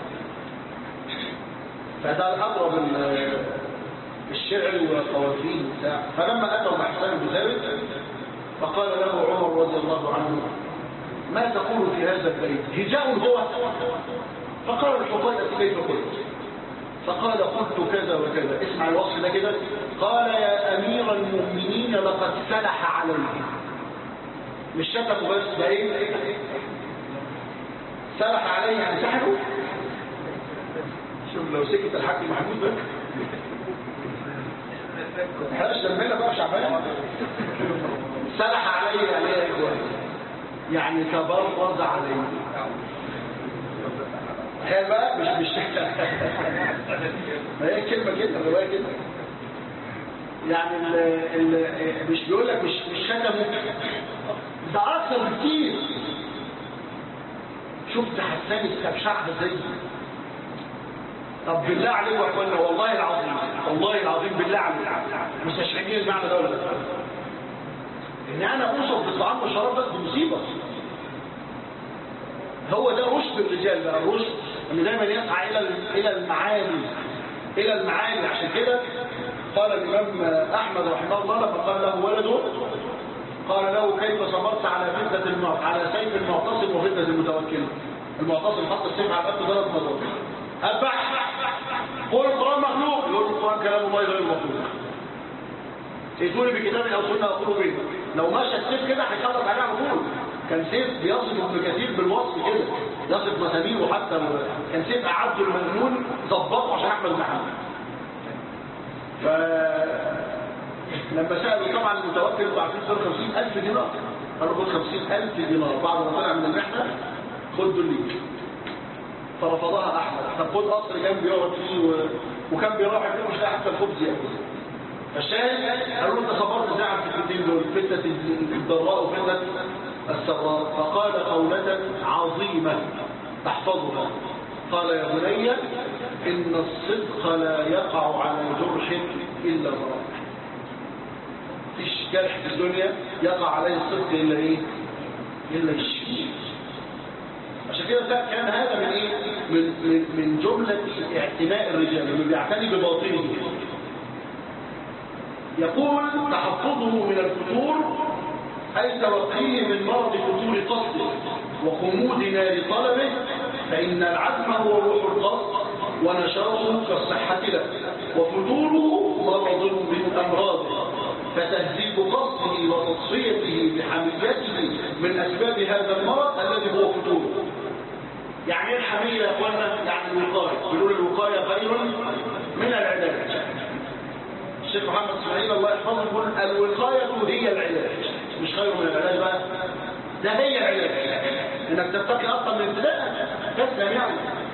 Speaker 1: فده الاقرب الشعر والقوافين بتاع فلما اتوا بحسان بن ثابت فقال له عمر رضي الله عنه ما تقول في هذا البيت هجاء هو فقال الحطيئة كيف قلت فقال قلت كذا وكذا اسمع الوصف ده كده قال يا أمير المؤمنين لقد سلح عليه مش شتمه بس ده ايه سلح عليه يعني سحبه شوف لو سكت الحاج محمود بقى حاجة دمنا بقى شعبان سلح عليه عليه يعني تبرز عليه تخيل بقى مش مش ما هي كلمة كده الرواية كده يعني ال ال مش بيقول لك مش مش ختمه ده اكثر بكتير شفت حسان استبشعها ازاي طب بالله عليكم يا اخوانا والله العظيم والله العظيم بالله عليكم مستشعرين المعنى ده ولا لا ان انا اوصف بالطعام والشراب بس دي مصيبه هو ده رشد الرجال بقى الرشد ان دايما يسعى الى الى المعالي الى المعالي عشان كده قال الامام احمد رحمه الله لما قال له ولده قال له كيف صبرت على فتنه الموت على سيف المعتصم وفتنه المتوكل المعتصم حط السيف على قد ثلاث مرات أبح قول القرآن مخلوق يقول القرآن كلام الله غير مخلوق ائتوني بكتاب أو سنة أقول به لو ماشى السيف كده هيخلص عليه على طول كان سيف بيصف ابن كثير بالوصف كده يصف مساميره حتى كان سيف أعد المجنون ظبطه عشان أحمد بن حنبل ف لما سألوا طبعا المتوكل وعارفين دول 50000 دينار قالوا خد 50000 دينار بعد ما طلع من المحنة خد دول ليك فرفضها احمد طب خد قصر جنبي يقعد فيه و... وكان بيروح فيه مش لاقي حتى الخبز ياكل فالشاهد قالوا له انت صبرت ازاي على الفتنتين دول فتنه الضراء وفتنه السراء فقال قولة عظيمة تحفظها قال يا بني إن الصدق لا يقع على جرح إلا ضرر فيش جرح في الدنيا يقع عليه الصدق إلا إيه إلا الشيء عشان كده كان هذا من ايه من من, من جمله اعتناء الرجال اللي بيعتني بباطنه يقول تحفظه من الفتور اي توقيه من مرض فتور قصده وخمود نار طلبه فان العزم هو روح القصد ونشاطه كالصحه له وفتوره مرض من امراضه فتهذيب قصده وتصفيته بحميته من اسباب هذا المرض الذي هو فتوره يعني ايه الحمية يا اخوانا يعني الوقاية بيقول الوقاية خير من العلاج الشيخ محمد اسماعيل الله يحفظه يقول الوقاية هي العلاج مش خير من العلاج بقى ده هي العلاج انك تتقي اصلا من ابتداء تسلم يعني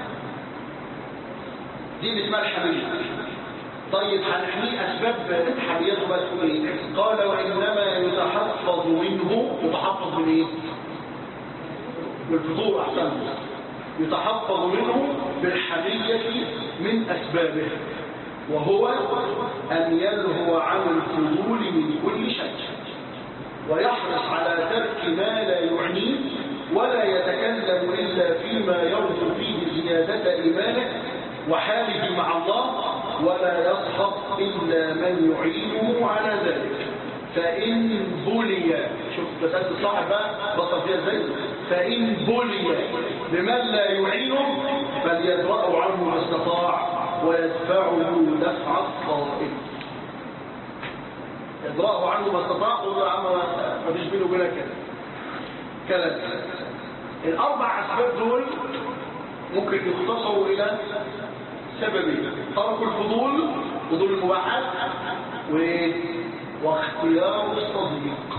Speaker 1: دي اللي اسمها الحمية طيب هنحميه اسباب حميته بقى تقول ايه قال وانما يتحفظ منه يتحفظ من ايه بالفطور احسن يتحفظ منه بالحمية من أسبابه وهو أن يلهو عن الفضول من كل شيء ويحرص على ترك ما لا يعنيه ولا يتكلم إلا فيما يرجو فيه زيادة إيمانه وحاله مع الله ولا يصحب إلا من يعينه على ذلك فإن بلي شوف مسألة الصاحب بقى بطل فيها ازاي فإن بلي بمن لا يعينه فليدرأه عنه ما استطاع ويدفعه دفع الصائب يدرأه عنه ما استطاع قل له يا عم ما فيش بينه وبينك كده كلام الأربع أسباب دول ممكن يختصروا إلى سببين ترك الفضول فضول المباحات واختيار الصديق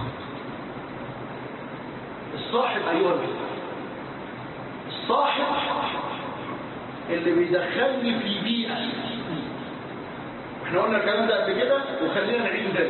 Speaker 1: الصاحب أيها الأخوة الصاحب اللي بيدخلني في بيئة احنا قلنا الكلام ده قبل كده وخلينا نعيد تاني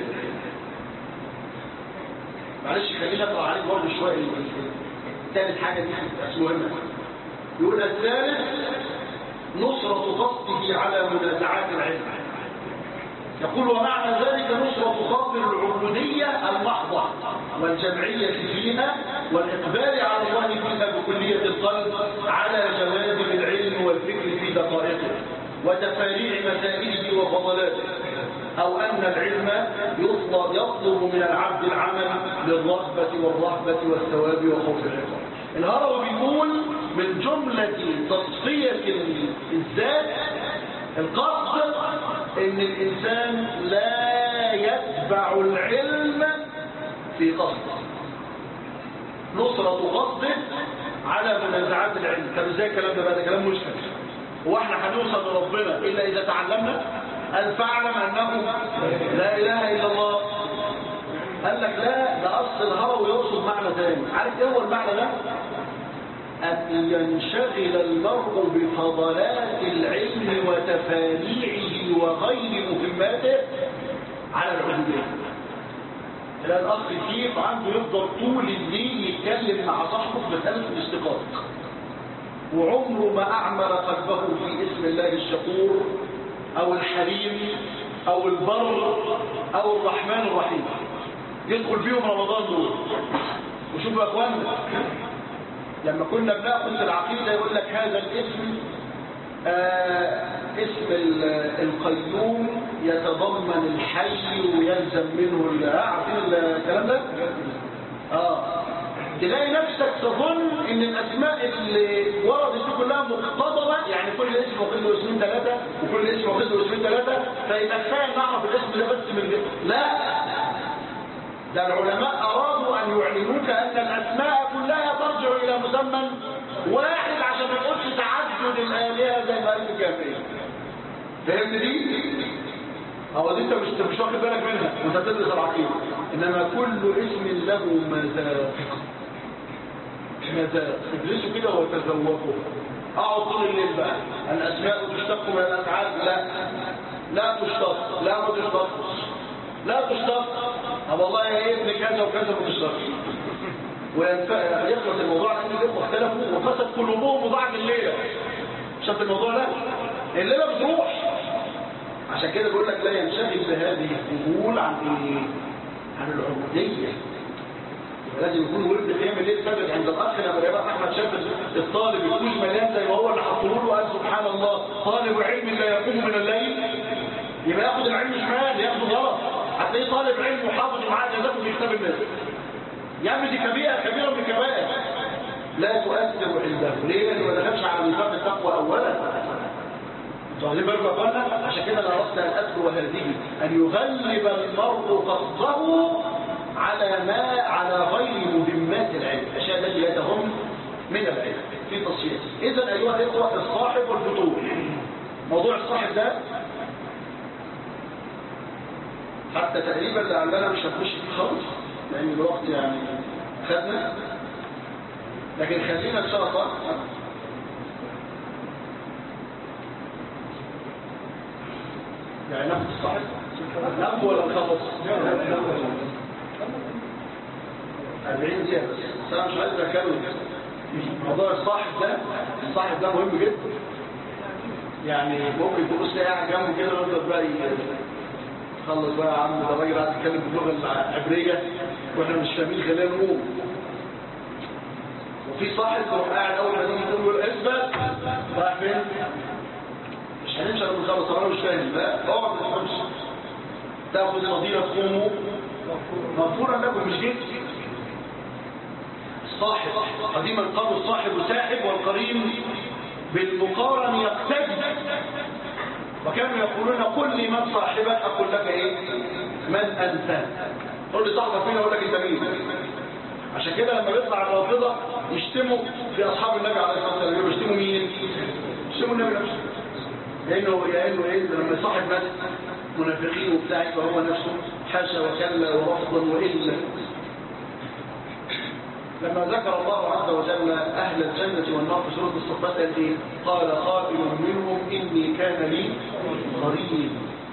Speaker 1: معلش خلينا اقرا عليك برضه شويه ثالث حاجه دي بس مهمه يقول الثالث نصرة قصده على منازعات العلم يقول ومعنى ذلك نصرة خاطر العبودية المحضة والجمعية فيها والإقبال على الله فيها بكلية القلب على جوانب العلم والفكر في دقائقه وتفاريع مسائله وفضلاته أو أن العلم يطلب, يطلب من العبد العمل للرغبة والرهبة والثواب وخوف العقاب الهروي بيقول من جملة تصفية الذات القصد ان الانسان لا يتبع العلم في قصده نصرة قصده على منازعات العلم طب ازاي الكلام ده بقى ده كلام مشكل هو احنا هنوصل لربنا الا اذا تعلمنا ان فاعلم انه لا اله الا الله قال لك لا ده اصل الهروي يقصد معنى ثاني عارف ايه هو المعنى ده أن ينشغل المرء بفضلات العلم وتفانيعه وغير مهماته على العبودية تلاقي الأخ كيف عنده يفضل طول الليل يتكلم مع صاحبه في مسألة الاستقاق وعمره ما أعمل قلبه في اسم الله الشكور أو الحليم أو البر أو الرحمن الرحيم يدخل فيهم رمضان دول وشوفوا يا اخوانا لما كنا بناخذ العقيده يقول لك هذا الاسم آه اسم القيوم يتضمن الحي ويلزم منه عارفين الكلام ده اه تلاقي نفسك تظن ان الاسماء اللي وردت دي كلها مقتضبه يعني كل اسم واخد له اسمين ثلاثه وكل اسم واخد له اسمين ثلاثه فيبقى كفايه نعرف الاسم ده بس من لا ده العلماء أرادوا أن يعلموك أن الأسماء كلها ترجع إلى مسمى واحد عشان ما تقولش تعدد الآلهة زي ما قال الكافرين فهمت دي؟ هو دي انت مش مش واخد بالك منها وانت بتدرس العقيده انما كل اسم له مذاق مذاق ادرسوا كده وتذوقوا اقعد طول الليل بقى الاسماء تشتق من الافعال لا لا تشتق لا ما تشتقش لا تشتق طب والله يا ابن كذا وكذا ما تشتقش ويخلص الموضوع لان الاخوه اختلفوا وقست قلوبهم وضاعت الليله شفت الموضوع ده الليله بتروح عشان كده بيقول لك لا ينشغل بهذه الفضول عن ايه عن العبوديه لازم يكون ورد قيام الليل ثابت عند الاخ لما يبقى احمد شاف الطالب الكوش مليان زي ما هو اللي حطوا له وقال سبحان الله طالب علم لا يقوم من الليل يبقى ياخد العلم شمال ياخده غلط هتلاقيه طالب علم وحافظ معاه جزاته في كتاب الناس يا عم دي كبيره كبيره من الكبائر لا تؤثر عنده ليه؟ لانه ما دخلش على ميثاق التقوى اولا واخدين بالكم يا اخوانا عشان كده انا اردت ان اذكر هذه ان يغلب المرء قصده على ما على غير مهمات العلم الاشياء التي لا تهم من العلم في تصفيته اذا ايها الاخوه الصاحب والفتور موضوع الصاحب ده حتى تقريبا لعلنا مش هنخش فيه خالص لان الوقت يعني خدنا لكن خلينا ان شاء الله يعني ناخد الصاحب ناخد ولا نخلص 40 دقيقة بس بس انا مش عايز اكمل موضوع الصاحب ده الصاحب ده مهم جدا يعني ممكن تبص قاعد جنبه كده وانت بقى خلص بقى يا عم ده الراجل قاعد يتكلم باللغه العبريه واحنا مش فاهمين خلينا نقوم وفي صاحب تروح قاعد اول ما تيجي تقول له اثبت رايح فين؟ مش هنمشي قبل نخلص انا مش فاهم لا اقعد ما تفهمش تاخذ فضيله قومه مغفورا لكم مش جيت الصاحب قديما قالوا الصاحب ساحب والقرين بالمقارن يقتدي وكانوا يقولون قل لي من صاحبك اقول لك ايه من انت قل لي صاحبك مين اقول لك انت مين عشان كده لما بيطلع الرافضه يشتموا في اصحاب النبي عليه الصلاه والسلام يشتموا مين يشتموا النبي نفسه لانه لانه ايه لما يصاحب ناس منافقين وبتاع فهو نفسه حاشا وكلا ورفضا والا لما ذكر الله عز وجل أهل الجنة والنار في سورة الصفات قال إيه؟ قال قائل منهم إني كان لي قريب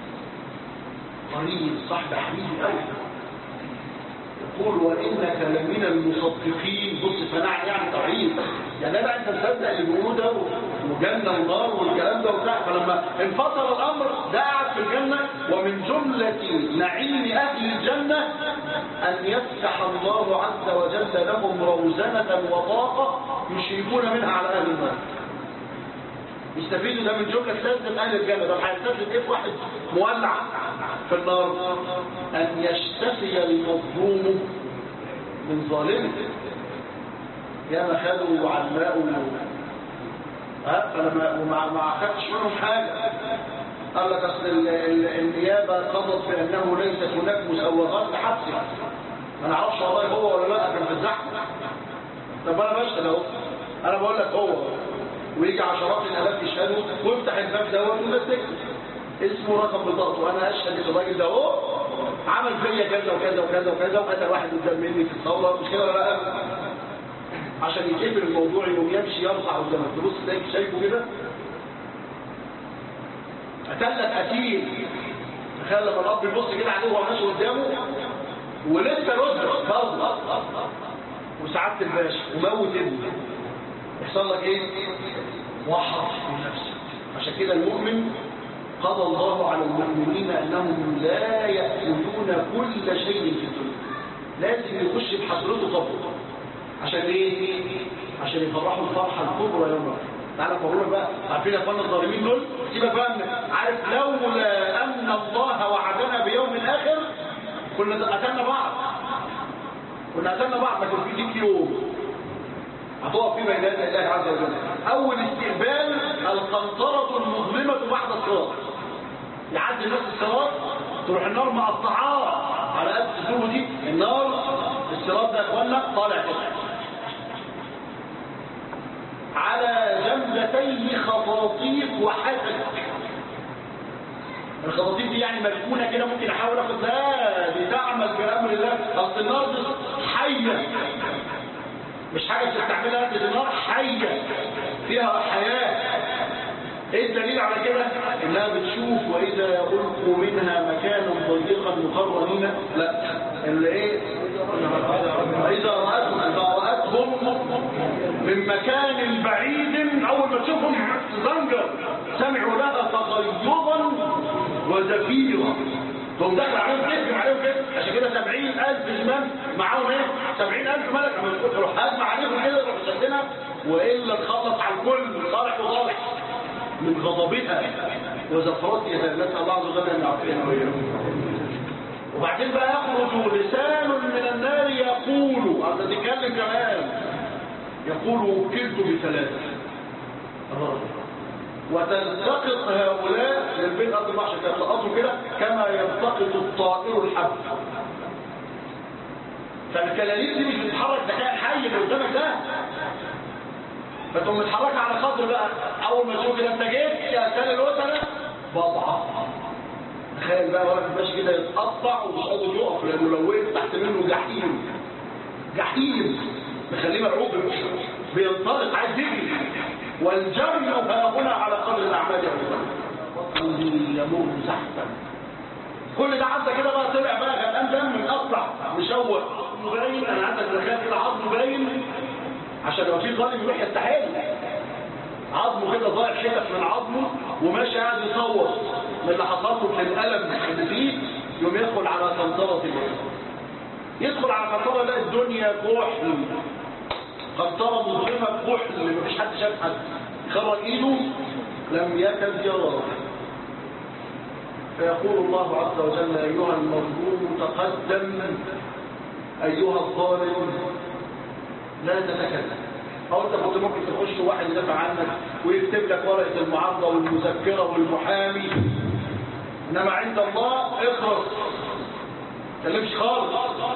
Speaker 1: قريب صاحب حبيبي قوي يقول وإنك لمن المصدقين بص فنع يعني توحيد يعني لا أنت مصدق اللي بيقولوه ده وجنة ونار والكلام ده وبتاع فلما انفصل الأمر ده قاعد في الجنة ومن جملة نعيم أهل الجنة أن يفتح الله عز وجل لهم روزنة وطاقة يشركون منها على أهل النار يستفيدوا ده من جملة لازم أهل الجنة طب هيستفيد إيه في واحد مولع في النار أن يشتفي المظلوم من ظالمه يا ما خدوا وعلماء ها فلما وما ما اخدش منهم حاجه قال لك اصل ال- ال- النيابه قضت بانه ليست هناك مسوغات لحبسه ما نعرفش والله هو ولا لا كان في الزحمه طب انا بشهد اهو انا بقول لك هو ويجي عشرات الالاف يشهدوا وافتح الباب دوت والناس تكتب اسمه رقم بطاقته انا اشهد ان الراجل ده اهو عمل فيا كذا وكذا وكذا وكذا وقتل واحد قدام مني في الثوره مش كده ولا لا عشان يكبر الموضوع يقوم يمشي يرفع قدامك تبص تلاقيك شايفه كده قتلك قتيل تخيل لما الاب يبص كده عليه وهو ماشي قدامه ولسه رزق برضه وسعادة الباشا وموت ابنه يحصل لك ايه؟ وحر في نفسك عشان كده المؤمن قضى الله على المؤمنين انهم لا يأكلون كل شيء في الدنيا لازم يخش بحسرته قبره عشان ايه؟ عشان يفرحوا الفرحه الكبرى يوم القيامه تعالى قولوا بقى عارفين يا اخوانا الظالمين دول سيبك بقى من عارف لولا ان الله وعدنا بيوم الاخر كنا قتلنا بعض كنا قتلنا بعض لكن في ديك يوم هتقف في بين يدي الله عز وجل اول استقبال القنطره المظلمه بعد الصراط يعدي الناس الصراط تروح النار مقطعاه على قد السلوه دي النار الصراط ده يا اخوانا طالع كده على جنبتيه خطاطيف وحسك الخطاطيف دي يعني مركونه كده ممكن احاول اخد لا دي تعمل بامر الله اصل النار دي حيه مش حاجه بتستعملها انت دي نار حيه فيها حياه ايه الدليل على كده انها بتشوف واذا القوا منها مكانا ضيقا مقرنين لا اللي ايه واذا راتهم اذا راتهم من مكان بعيد اول ما تشوفهم زنجر سمعوا لها تغيظا وزفيرا تقوم داخل عليهم تهجم عليهم كده عشان كده 70000 زمان معاهم ايه 70000 ملك لما تروح هاجم عليهم كده يروح شدنا والا تخلص على الكل صالح وصالح من غضبها وزفرتها نسال الله عز وجل ان يعافينا واياهم وبعدين بقى يخرج لسان من النار يقول انت تتكلم كمان يقول وكلت بثلاثه وتلتقط هؤلاء للبين ارض المحشر يلتقطوا كده كما يلتقط الطائر الحب فالكلاليب دي مش بتتحرك ده كائن حي اللي قدامك ده فتقوم متحركه على خاطر بقى اول ما تشوف كده انت جيت يا سنه الوتره بضعه تخيل بقى واحد ماشي كده يتقطع ومش قادر يقف لانه لو وقف تحت منه جحيم جحيم مخليه مرعوب بينطلق عايز يجري والجري ها هنا على قدر الاعمال يا رب يمر زحفا كل ده عدى كده بقى طلع بقى غرقان دم مقطع مشوه عظمه باين انا عندك دخلت كده عظمه باين عشان لو في ظالم يروح يستحل عظمه كده ضايع حتت من عظمه وماشي قاعد يصور من اللي حصل له في الالم اللي فيه يوم يدخل على قنطره الوحيد يدخل على قنطره يلاقي الدنيا كحل قنطره مظلمه كحل مفيش حد شاف حد خرج ايده لم يكد يراه فيقول الله عز وجل ايها المظلوم تقدم ايها الظالم لا تتكلم او انت كنت ممكن تخش واحد يدافع عنك ويكتب لك ورقه المعارضه والمذكره والمحامي انما عند الله اخرس تكلمش خالص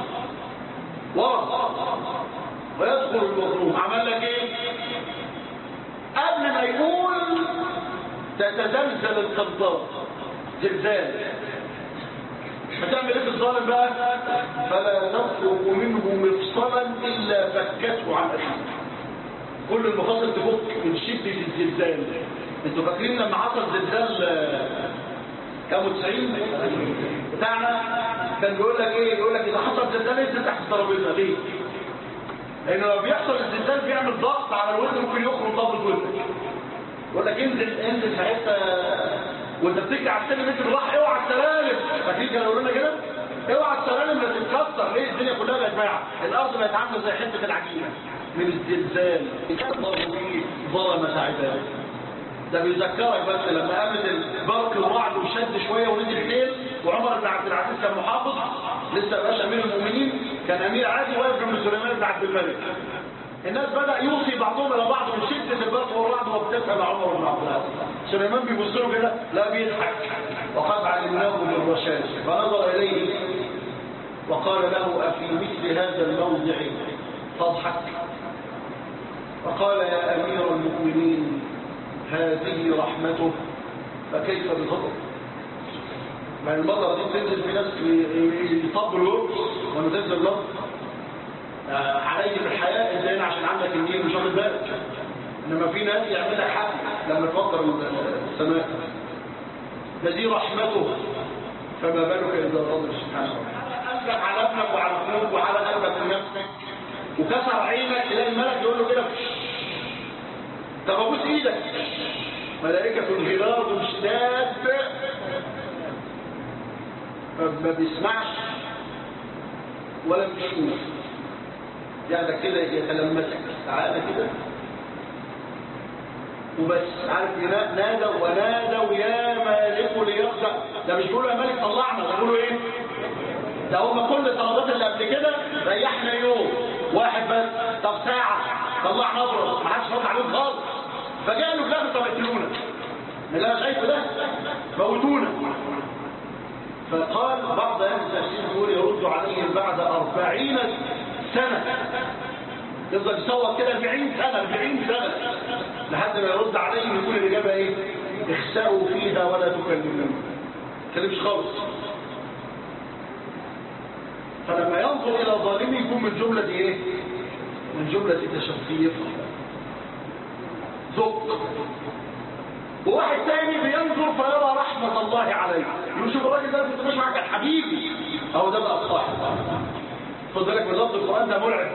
Speaker 1: ورق ويدخل المظلوم عمل لك ايه قبل ما يقول تتزلزل القنطره زلزال هتعمل ايه في الظالم بقى فلا تطلب منه مفصلا الا فكته عن اخيه كل المفاصل تفك من شده الزلزال انتوا فاكرين لما حصل زلزال كام 90 بتاعنا كان بيقول لك ايه يقول لك اذا حصل زلزال انزل تحت الترابيزه ليه لان لو بيحصل الزلزال بيعمل ضغط على الودن ممكن يخرج ضغط ودنك يقول لك انزل انزل في حته وانت بتجري على السلم انت راح اوعى السلالم فاكرين كانوا يقولوا لنا كده اوعى السلالم لا تتكسر ليه الدنيا كلها يا جماعه الارض بقت عامله زي حته العجينه من الزلزال الله فيه ظلمت عباده ده بيذكرك بس لما قامت البرق الرعد وشد شويه ونزل الليل وعمر بن عبد العزيز كان محافظ لسه بقاش امير المؤمنين كان امير عادي واقف جنب سليمان بن عبد الملك الناس بدا يوصي بعضهم الى بعض من شده البرق والرعد وابتسم عمر بن عبد العزيز سليمان بيبص له كده لا بيضحك وقد علمناه بالرشاد فنظر اليه وقال له افي مثل هذا الموضع تضحك فقال يا امير المؤمنين هذه رحمته فكيف بغضب ما المطر دي تنزل في ناس يطبوا الوقت ونزل الارض علي بالحياة ازاي عشان عندك النيل مش واخد بالك انما في ناس يعملها حق لما تفكر السماء ده دي رحمته فما بالك اذا غضب سبحانه وتعالى قلبك على ابنك وعلى اخوك وعلى قلبك لنفسك وكسر عينك تلاقي الملك يقول له كده طب ابوس ايدك ملائكة الغلاظ شداد ما بيسمعش ولا بيشوف يعني كده يتلمسك تعالى كده وبس عارف نادوا ونادوا يا مالك ليخزع ده مش بيقولوا يا مالك طلعنا ده بيقولوا ايه ده هم كل الطلبات اللي قبل كده ريحنا يوم واحد بس طب ساعة طلعنا ابرز ما حدش رد عليهم خالص فجاء له فلان طب اقتلونا اللي انا شايفه ده موتونا فقال بعض اهل التفسير يقول يرد عليهم بعد أربعين سنة يفضل يصوت كده 40 سنة 40 سنة لحد ما يرد عليهم يقول الإجابة إيه؟ اخسأوا فيها ولا تكلمون تكلمش خالص فلما ينظر إلى ظالمه يكون من جملة إيه؟ من جملة تشفيه ذق وواحد تاني بينظر فيرى رحمة الله عليه يشوف الراجل ده كنت مش معك حبيبي اهو ده بقى الصاحب خد بالك من لفظ القرآن ده مرعب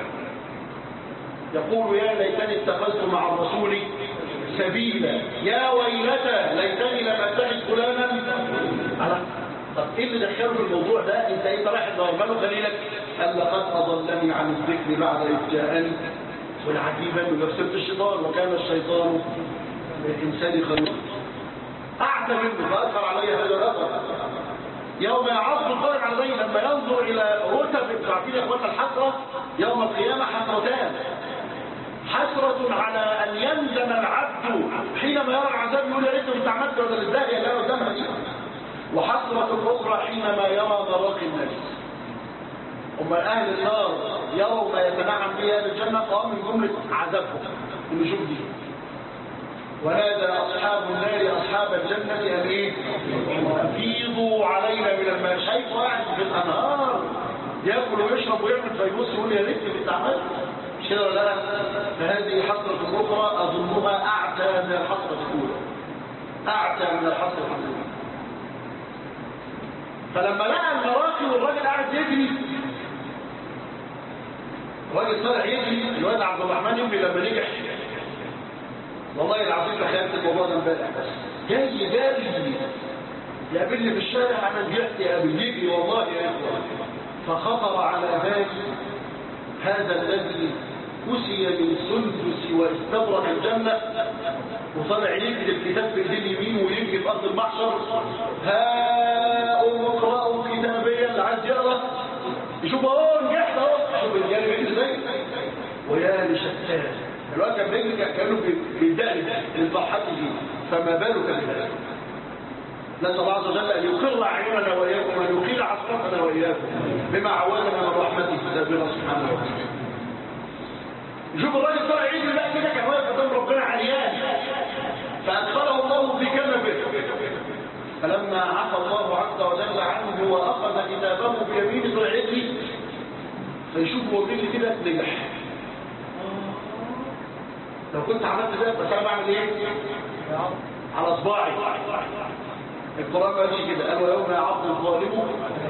Speaker 1: يقول يا ليتني اتخذت مع الرسول سبيلا يا ويلتى ليتني لم اتخذ فلانا على طب ايه اللي دخله في الموضوع ده انت انت رايح تضربه دليلك قال لقد اضلني عن الذكر بعد اذ جاءني والعجيب انه نفسه الشيطان وكان الشيطان للانسان خلوق اعتى منه فاثر علي هذا الاثر يوم يعض الظالم على البين لما ينظر الى رتب عارفين يا اخوانا الحسره يوم القيامه حسرتان حسرة على أن يندم العبد حينما يرى العذاب يقول يا ريت كنت عملت ولا الزاهية اللي أنا قدامها دي وحسرة أخرى حينما يرى مراقي الناس أما أهل النار يروا ما يتنعم به أهل الجنة قام من جملة عذابهم النشوف دي ونادى أصحاب النار أصحاب الجنة أن إيه؟ أفيضوا علينا من الماء شايف واحد في الأنهار ياكل ويشرب ويعمل فيبص يقول يا ريت كنت عملت مش كده ولا لا؟ فهذه حسرة أخرى أظنها أعتى من الحسرة الأولى أعتى من الحسرة الأولى فلما لقى المراكب والراجل قاعد يجري الراجل طلع يجري الواد عبد الرحمن يجري لما نجح والله العظيم تخيلت الموضوع ده امبارح بس جاي جاري يقابلني في الشارع انا نجحت يا ابي يجري والله يا اخوان فخطر على بالي هذا الذي كسي من سندس واستبرق الجنة وطلع يجري الكتاب بايديه اليمين ويجري في ارض المحشر هاؤم اقرأوا كتابيا اللي عايز يقرا يشوف اهو نجحت اهو شوف الرجال بيجري ازاي ويا لشتان الوقت كان بيجري كانوا بيدقني الضحات دي فما بالك بذلك نسأل الله عز وجل أن يقر أعيننا وإياكم وأن يقيل عصرتنا وإياكم بما عودنا من رحمته سبحانه سبحانه وتعالى شوف الراجل طلع يجري بقى كده كان واقف قدام ربنا عريان فأدخله الله في كنبه فلما عفى الله عز وجل عنه وأخذ كتابه بيمينه طلع يجري فيشوف هو بيجري كده نجح لو كنت عملت ده بس انا بعمل ايه؟ على صباعي القرآن ما قالش كده قال ويوم يعض الظالم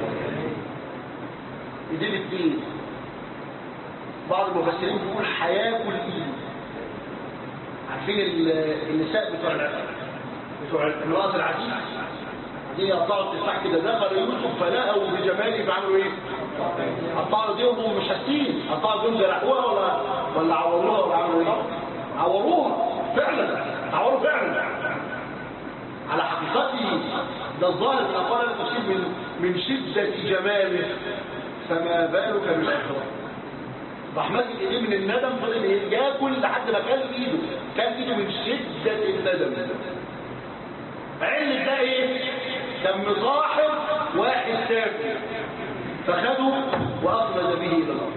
Speaker 1: ايدين الدين بعض المفسرين بيقول حياة كل ايد عارفين النساء بتوع بتوع امرأة العزيز دي قطعوا التفاح كده دخل يوسف فلقوا بجماله فعملوا ايه؟ قطعوا ايديهم مش حاسين قطعوا ايديهم جرحوها ولا ولا عوروها ولا عملوا ايه؟ عوروها فعلا عوروا فعلا على حقيقته ده الظاهر من أقوال التفسير من من شدة جماله فما بالك بالآخرة رحمة الإيديه من الندم فضل ياكل لحد ما كان إيده كان إيده من شدة الندم علة ده إيه؟ كان مصاحب واحد سافر فخده وأخرج به إلى الأرض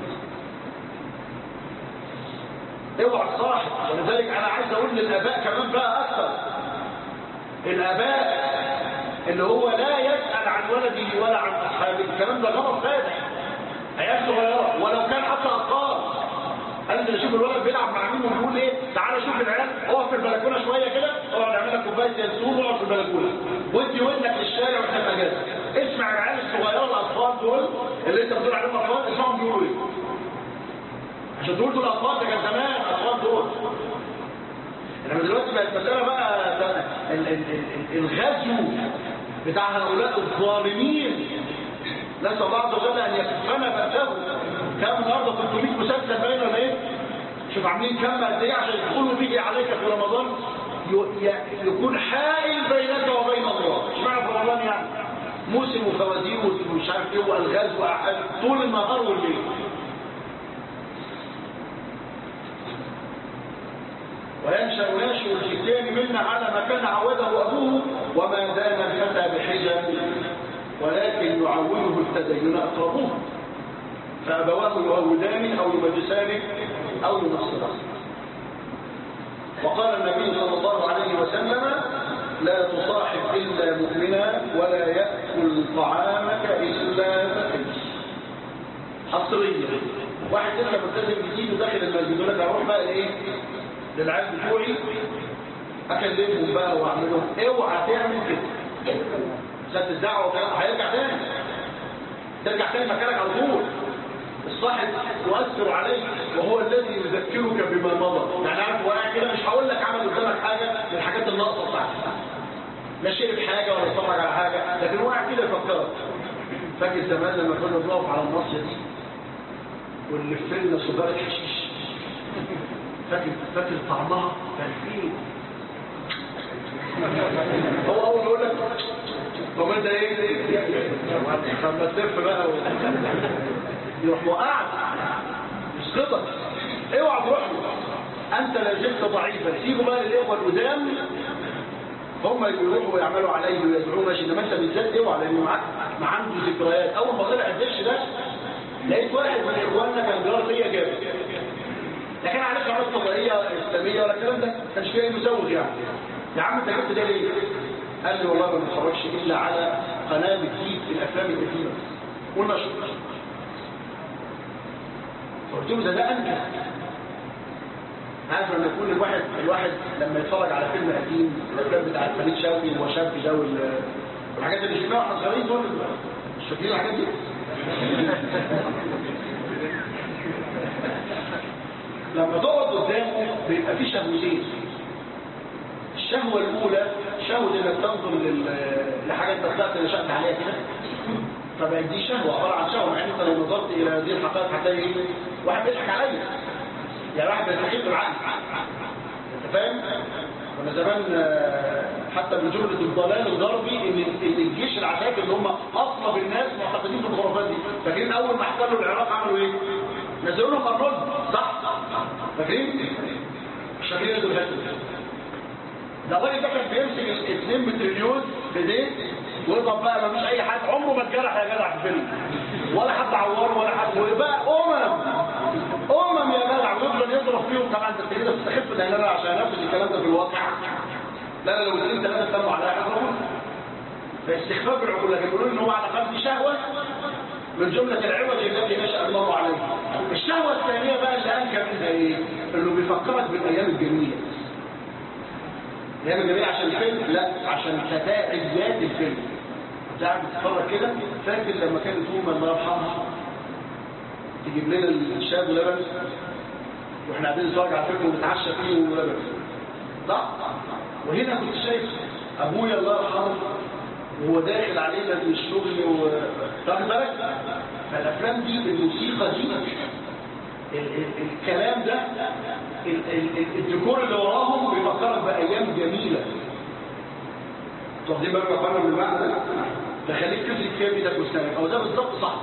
Speaker 1: اوعى تصاحب ولذلك أنا عايز أقول للآباء كمان بقى أكثر الآباء اللي هو لا يسأل عن ولده ولا عن أصحابه الكلام ده غلط فادح عيال صغيرة ولو كان حتى أطفال انزل اشوف الولد بيلعب مع مين وبيقول ايه تعالى شوف العيال اقف في البلكونه شويه كده اقعد اعمل لك كوبايه ينسون واقعد في البلكونه وادي ودنك للشارع واحنا في اجازه اسمع العيال الصغيره الاطفال دول اللي انت بتقول عليهم اطفال اسمعهم بيقولوا ايه عشان تقول دول اطفال ده كان زمان اطفال دول انما دلوقتي بقت مسألة بقى ال ال ال الغزو بتاع هؤلاء الظالمين نسأل الله عز وجل أن يكفنا بأسه كام النهارده 300 مسلسل باين ولا إيه؟ شوف عاملين كام قد إيه عشان يدخلوا بيجي عليك في رمضان يكون حائل بينك وبين الله اشمعنى في رمضان يعني؟ موسم وفوازير ومش عارف ايه والغاز واحد طول النهار والليل وينشأ ناشئ الفتيان منا على ما كان عوده أبوه وما دام الفتى بحجة ولكن يعوده التدين أقربوه فأبواه يهودان أو يمجسان أو ينصران وقال النبي صلى الله عليه وسلم لا تصاحب إلا مؤمنا ولا يأكل طعامك إلا تقي حصريا واحد لسه ملتزم جديد وداخل المسجد يقول لك اروح بقى ايه للعيال بتوعي اكلمهم بقى واعملهم اوعى تعمل كده سد الدعوه وكلام هيرجع تاني ترجع تاني مكانك على طول الصاحب يؤثر عليك وهو الذي يذكرك بما مضى يعني عارف واقع كده مش هقول لك عمل قدامك حاجه من الحاجات الناقصه بتاعتك لا شرب حاجه ولا اتفرج على حاجه لكن واقع كده يفكرك فاكر زمان لما كنا بنقف على الناصيه دي ونلف لنا سجاره حشيش فاكر فاكر طعمها كان فيه هو اول يقول لك طب انت ايه لما تلف بقى و... يروح موقعك يسقطك اوعى تروح له انت لا زلت ضعيفا سيبوا بقى للاخوه القدام هم يروحوا ويعملوا عليه ويدعوه ماشي انما انت بالذات اوعى لان معاك ما عنده ذكريات اول ما طلع الدش ده لقيت واحد من اخواننا كان جار ليا جامد لكن عليك عملت قضائيه اسلاميه ولا الكلام ده ما كانش فيها مزوج يعني يا عم انت جبت ده ليه؟ قال لي والله ما بتفرجش الا على قناه بتجيب الافلام القديمه والنشر قلت له ده ده انت عارف لما يكون الواحد الواحد لما يتفرج على فيلم قديم الافلام بتاعت فريد شوقي وشاب ده والحاجات اللي شفناها واحنا صغيرين دول مش فاكرين الحاجات دي لما تقعد قدامه بيبقى في شهوتين الشهوة الأولى شهوة إنك تنظر لل- لحاجة أنت طلعت نشأت عليها كده طب دي شهوة عبارة عن شهوة مع إن أنت لو نظرت إلى هذه الحقائق هتلاقي إيه؟ واحد بيضحك عليا يعني واحد بيستحيل بالعقل أنت فاهم؟ كنا زمان آه، حتى من جملة الضلال الغربي إن إن الجيش العساكر اللي هم أصلب الناس معتقدين في الخرافات دي فاكرين أول ما احتلوا العراق عملوا إيه؟ نزلوا لهم الرز صح؟ فاكرين؟ مش فاكرين دول هاتوا ده الراجل ده كان بيمسك ال 2 بتريليون بايديه ويضرب بقى مفيش اي حد عمره ما اتجرح يا جدع في الفيلم ولا حد عوره ولا حد وبقى امم امم يا جدع ويفضل يضرب فيهم طبعا انت كده بتستخف ده انا عشان انفذ الكلام ده في الواقع لا لا لو اثنين ثلاثه تموا عليها هيضربون فاستخفاف العقول لكن بيقولوا ان هو على الاقل دي شهوه من جملة العوج التي نشأ الله عليه الشهوة الثانية بقى اللي أنكر منها إيه؟ إنه بيفكرك بالأيام الجميلة الايام الجميله عشان الفيلم لا عشان تفاعليات الفيلم انت قاعد بتتفرج كده فاكر لما كانت امه الله يرحمها تجيب لنا الشاي ولبن واحنا قاعدين نتفرج على الفيلم ونتعشى فيه ولبن صح وهنا كنت شايف ابويا الله يرحمه وهو داخل علينا من الشغل و واخد بالك فالافلام دي الموسيقى دي ال ال الكلام ده ال ال الديكور اللي وراهم بيفكرك بايام جميله واخدين بالكم يا اخوانا من المعنى ده تخليك تمسك فيها بايدك واسنانك او ده بالظبط صح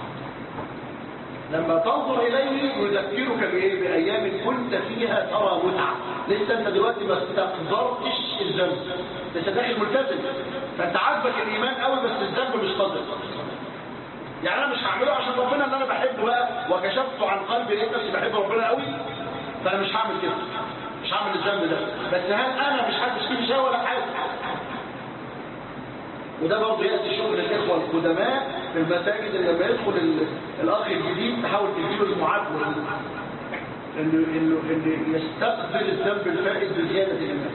Speaker 1: لما تنظر اليه يذكرك بايه بايام كنت فيها ترى متعه لسه انت دلوقتي ما استقدرتش الذنب لسه داخل ملتزم فانت عاجبك الايمان قوي بس الذنب مش قادر يعني انا مش هعمله عشان ربنا اللي انا بحبه بقى وكشفت عن قلبي لقيت نفسي بحب ربنا قوي فانا مش هعمل كده مش هعمل الذنب ده بس هل انا مش حاسس فيه شهوه ولا حاجه وده برضه ياتي شغل الاخوه القدماء في المساجد اللي لما يدخل ال- الاخ الجديد تحاول تديله المعادله انه انه انه يستقبل الذنب الفائت بزياده الناس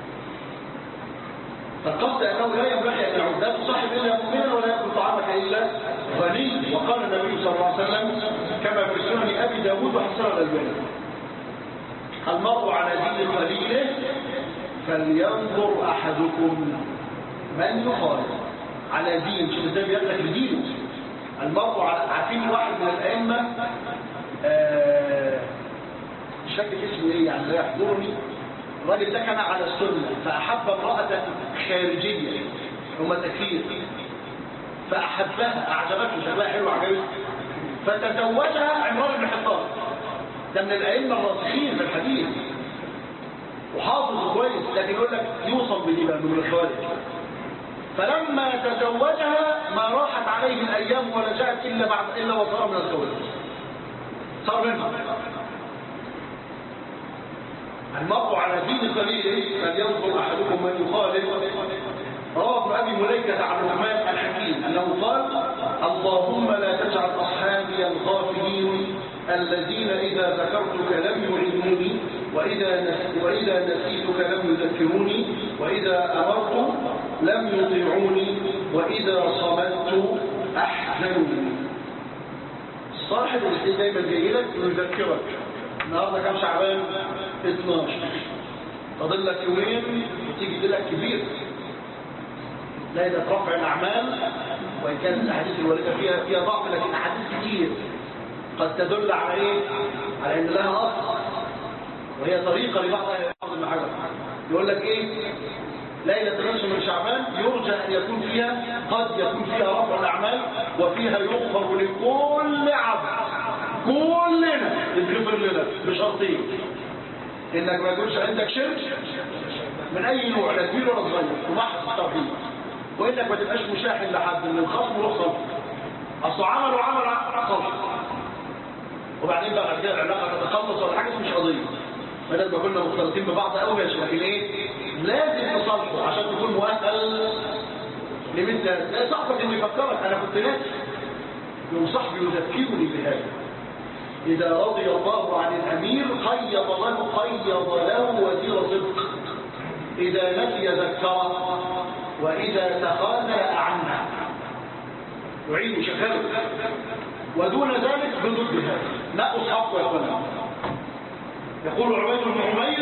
Speaker 1: فالقصد انه لا ينبغي ان يعود لا تصاحب الا مؤمنا ولا ياكل طعامك الا غني وقال النبي صلى الله عليه وسلم كما في سنن ابي داود وحسن الالباني المرء على دين قليله فلينظر احدكم من يخالف على دين شوف ازاي بيقلك بدينه المرء على عارفين واحد من الائمه آه، مش فاكر اسمه ايه يعني لا يحضرني الراجل ده كان على السنه فاحب امراه خارجيه هم تكفير فاحبها اعجبته شكلها حلو عجبته فتزوجها عمران بن حطان ده من الائمه الراسخين في الحديث وحافظ كويس لكن يقول لك يوصل بدي بقى من الخوارج فلما تزوجها ما راحت عليه الايام ولا جاءت الا بعد الا وصار من الخوارج صار منها المرء على دين قليل فلينظر احدكم من يخالف روى ابن ابي مليكه عن الرحمن الحكيم انه قال اللهم لا تجعل اصحابي الغافلين الذين اذا ذكرتك لم يعينوني واذا نس واذا نسيتك لم يذكروني واذا امرت لم يطيعوني واذا صمت احزنوني صاحب الاثنين دايما جاي لك ويذكرك النهارده كام شعبان 12 فاضل لك يومين وتيجي لك كبير ليلة رفع الأعمال وإن كانت الأحاديث الواردة فيها فيها ضعف لكن أحاديث كتير قد تدل على إيه؟ على إن لها أصل وهي طريقة لبعض أهل بعض المحاجر يقول لك إيه؟ ليلة النصف من شعبان يرجى أن يكون فيها قد يكون فيها رفع الأعمال وفيها يغفر لكل عبد كلنا يتغفر لنا بشرطين انك ما يكونش عندك شرك من اي نوع لا كبير ولا صغير ومحض التوحيد وانك ما تبقاش مشاحن لحد من الخصم والخصم اصل عمل وعمل صلح وبعدين بقى بعد كده العلاقه تتخلص ولا حاجه مش قضيه بدل ما كنا مختلطين ببعض قوي ماشي لكن ايه لازم تصالحه عشان تكون مؤهل لمثل هذا لا صاحبك اللي يفكرك انا كنت ناسي يوم صاحبي يذكرني بهذا إذا رضي الله عن الأمير قيض له قيض له وزير صدق إذا نسي ذكره وإذا تخاذل أعنه يعيد شغاله ودون ذلك بضد هذا لا أصحابه يا أخوانا يقول عبيد بن عمير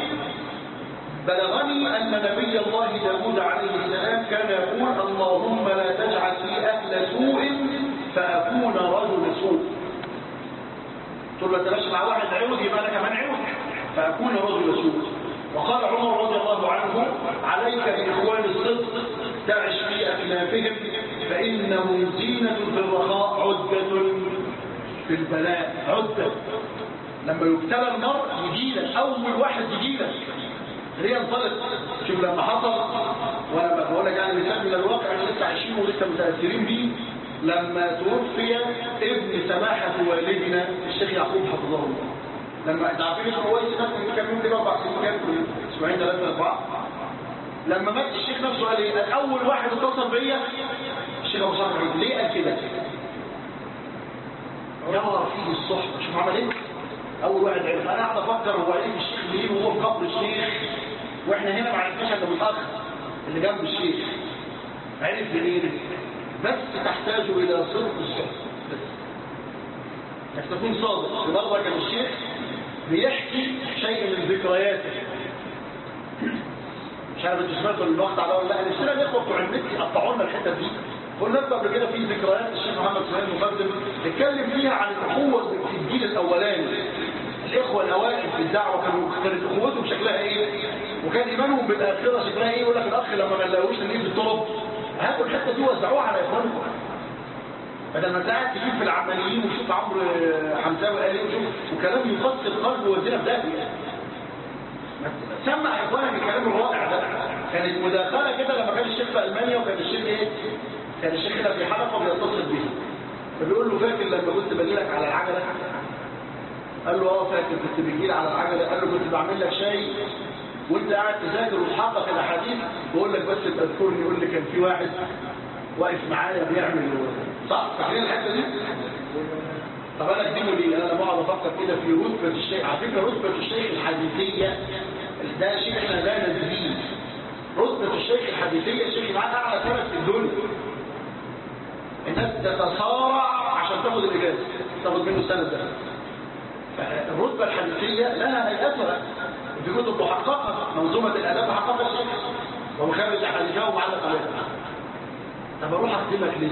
Speaker 1: بلغني أن نبي الله داود عليه السلام كان يقول اللهم لا تجعل لي أهل سوء فأكون رجل سوء تقول له تلاش مع واحد عوض يبقى أنا كمان عوض فأكون رجل سوء وقال عمر رضي الله عنه عليك بإخوان الصدق تعش في أكنافهم فإنهم زينة في الرخاء عدة في البلاء عدة لما يبتلى المرء يجيلك أول واحد يجيلك هي انطلق شوف لما حصل وانا بقول لك يعني مثال من الواقع اللي لسه عايشينه ولسه متاثرين بيه لما توفي ابن سماحه والدنا الشيخ يعقوب حفظه الله لما انت عارفين اسمه كويس الناس من كام يوم كده اربع سنين كام اسبوعين ثلاثه اربعه لما مات الشيخ نفسه قال ايه؟ قال اول واحد اتصل بيا الشيخ ابو صالح العيد ليه قال كده؟ يرى فيه الصحبه شوف عمل ايه؟ اول واحد عرف انا قاعد افكر هو ايه الشيخ ليه وهو في قبر الشيخ واحنا هنا ما عرفناش الا من الاخ اللي جنب الشيخ عرف منين بس تحتاج الى صدق الصحبه انك تكون صادق في مره كان الشيخ بيحكي شيء من ذكرياته مش عارف انتوا سمعتوا المقطع ده ولا لا نفسنا الاخوه بتوع النت يقطعوا لنا الحته دي قلنا لكم قبل كده في ذكريات الشيخ محمد سليمان المقدم اتكلم فيها عن الاخوه في الجيل الاولاني الاخوه الاوائل في الدعوه كانوا كانت اخوتهم شكلها ايه وكان ايمانهم بالاخره شكلها ايه يقول لك الاخ لما ما نلاقوش نجيب الطرب هاتوا الحته دي وزعوها على اخوانكم بدل ما قاعد تجيب في العماليين وشوف عمرو حمزاوي قال ايه وشوف وكلام يفصل قلبه ويودينا في داهيه سمع اخوانك الكلام الرائع ده كانت مداخله كده لما كان الشيخ في المانيا وكان الشيخ ايه كان الشيخ هنا في حلقه بيتصل به فبيقول له فاكر لما كنت باجي لك على العجله قال له اه فاكر كنت بتجي لي على العجله قال له كنت بعمل لك شاي وانت قاعد تذاكر وتحقق الاحاديث بقول لك بس تذكرني يقول لي كان في واحد واقف معايا بيعمل صح فاكرين الحته دي طب انا اكتبه ليه انا بقعد افكر كده في رتبه الشيخ على فكره رتبه الشيخ الحديثيه ده شيء احنا لا ندريه رتبه الشيخ الحديثيه الشيخ معاه اعلى سند في الدنيا الناس تتصارع عشان تاخد الاجازه تاخد منه السند ده الرتبه الحديثيه لها هيئتها في كتب محققه منظومه الاداب محققه الشيخ ومخرج احاديثها ومعلق عليها طب اروح اخدمك ليه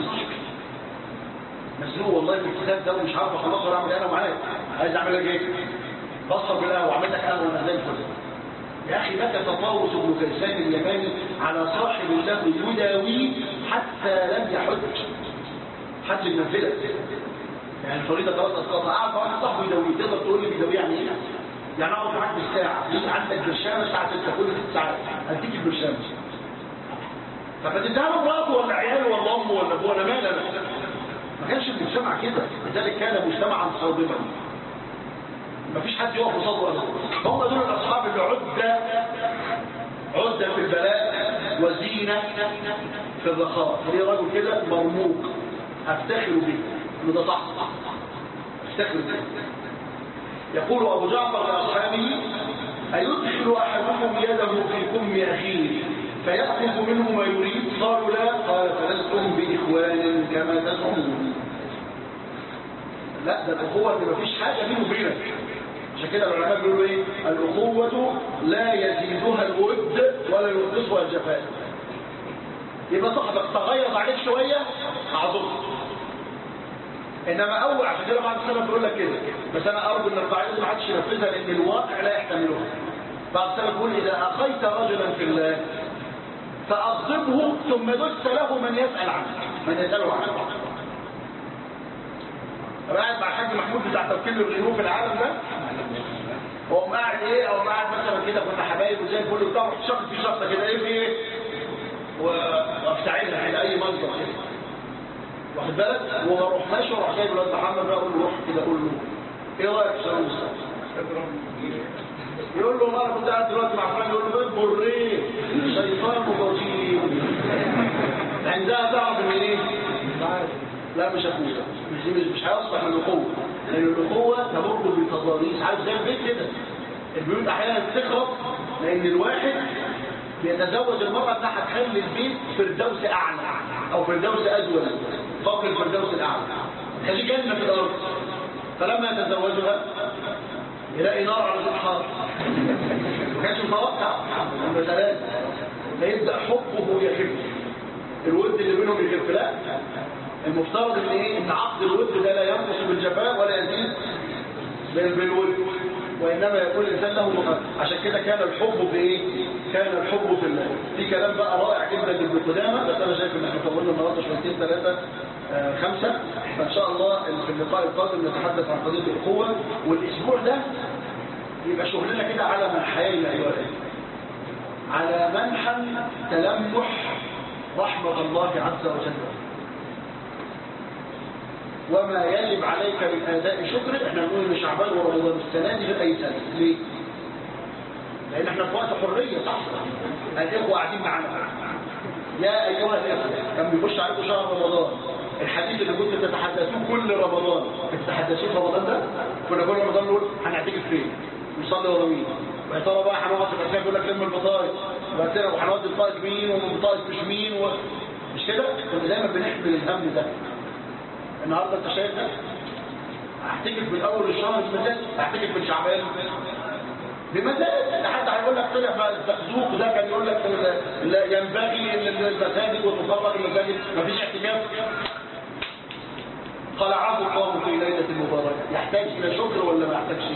Speaker 1: مزنوق والله في الكتاب ده ومش عارف اخلصه ولا اعمل انا معاك عايز اعمل لك ايه بصر بالقهوه واعمل لك قهوه وانا زي الفل يا اخي مكث طاووس بن كيسان اليماني على صاحب له يداويه حتى لم يحج حج المنزله يعني الفريضه خلاص اسقطها قعد واحد صاحبه يداويه تقدر تقول لي بيداويه يعني ايه؟ يعني اقعد معاك بالساعه ليه عندك برشامه الساعه 6 كل ست ساعات اديك البرشامه فبتديها له مراته ولا عياله ولا امه ولا ابوه ولا مال ما كانش المجتمع كده لذلك كان مجتمعا صادما ما فيش حد يقف قصاده ابدا هم دول الاصحاب اللي عده عده في البلاء وزينه في الرخاء ليه رجل كده مرموق افتخر به انه ده صح افتخر به يقول ابو جعفر لاصحابه ايدخل احدكم يده في كم اخيه فيأخذ منه ما يريد قالوا لا قال فلستم بإخوان كما تزعمون لا ده الأخوة اللي مفيش حاجة بينه وبينك عشان كده العلماء بيقولوا ايه الأخوة لا يزيدها الود ولا ينقصها الجفاء يبقى صاحبك تغير عليك شوية أعذرك انما اول عشان كده بعد السنه بيقول لك كده بس انا ارجو ان القاعده دي ما حدش ينفذها لان الواقع لا يحتملها بعد السنه بيقول اذا اخيت رجلا في الله فأغضبه ثم دس له من يسأل عنه من يسأله عنه قاعد مع الحاج محمود بتاع توكيل الغيوم في العالم ده هو قاعد ايه او قاعد مثلا كده كنا حبايب وزي الفل وبتاع شخص في شخص كده ايه في ايه وافتعلها على اي منظر كده واخد بالك وما رحناش وراح جايب الواد محمد بقى اقول له روح كده اقول له ايه رايك في سؤال يقول له مرة كنت قاعد دلوقتي مع فلان يقول له اصبر ليه شيطان رجيم عندها تعرف ان ايه لا مش اخويا مش مش مش هيصبح من الاخوه لان الاخوه تمر بتضاريس عارف زي البيت كده البيوت احيانا بتخرب لان الواحد بيتزوج المرأة انها هتخلي البيت فردوس اعلى او فردوس ازول فوق الفردوس الاعلى خليه جنة في الارض فلما يتزوجها يلاقي نار على الحار ما كانش متوقع لما ثلاثة فيبدأ حبه يخف الود اللي بينهم يخف لا المفترض ان ايه ان عقد الود ده لا ينقص بالجفاء ولا يزيد بال- بالود وانما يكون الانسان له مقام عشان كده كان الحب في ايه كان الحب في الله في كلام بقى رائع جدا لابن قدامه بس انا شايف ان احنا طولنا النهارده شويتين ثلاثه آه، خمسه فان شاء الله في اللقاء القادم نتحدث عن قضيه الاخوه والاسبوع ده يبقى شغلنا كده على منحيين ايها الاخوه على منحى تلمح رحمه الله عز وجل وما يجب عليك من اداء شكر احنا بنقول ان شعبان ورمضان السنه دي غير اي سنه ليه؟ لان احنا في وقت حريه صح الاخوه قاعدين معانا يا ايها الاخوه كان بيخش عليكم شهر رمضان الحديث اللي كنتوا تتحدثوه كل رمضان تتحدثوه في رمضان ده كنا كل رمضان نقول هنعتكف فين نصلي ورا مين ويا ترى بقى هنقعد في الاسئله يقول لك لم البطايق وبعد كده وهنودي الطائف مين والبطايق مش مين و... مش كده كنا دايما بنحمل الهم ده النهارده انت شايف ده هحتكف من اول الشهر بمزاج هحتكف من شعبان بمزاج ده حتى هيقول لك طلع بقى الزقزوق ده كان يقول لك ال- لا ينبغي ان المساجد وتفرغ المساجد مفيش اعتكاف خلعه الله في ليله المباركه يحتاج الى شكر ولا ما يحتاجش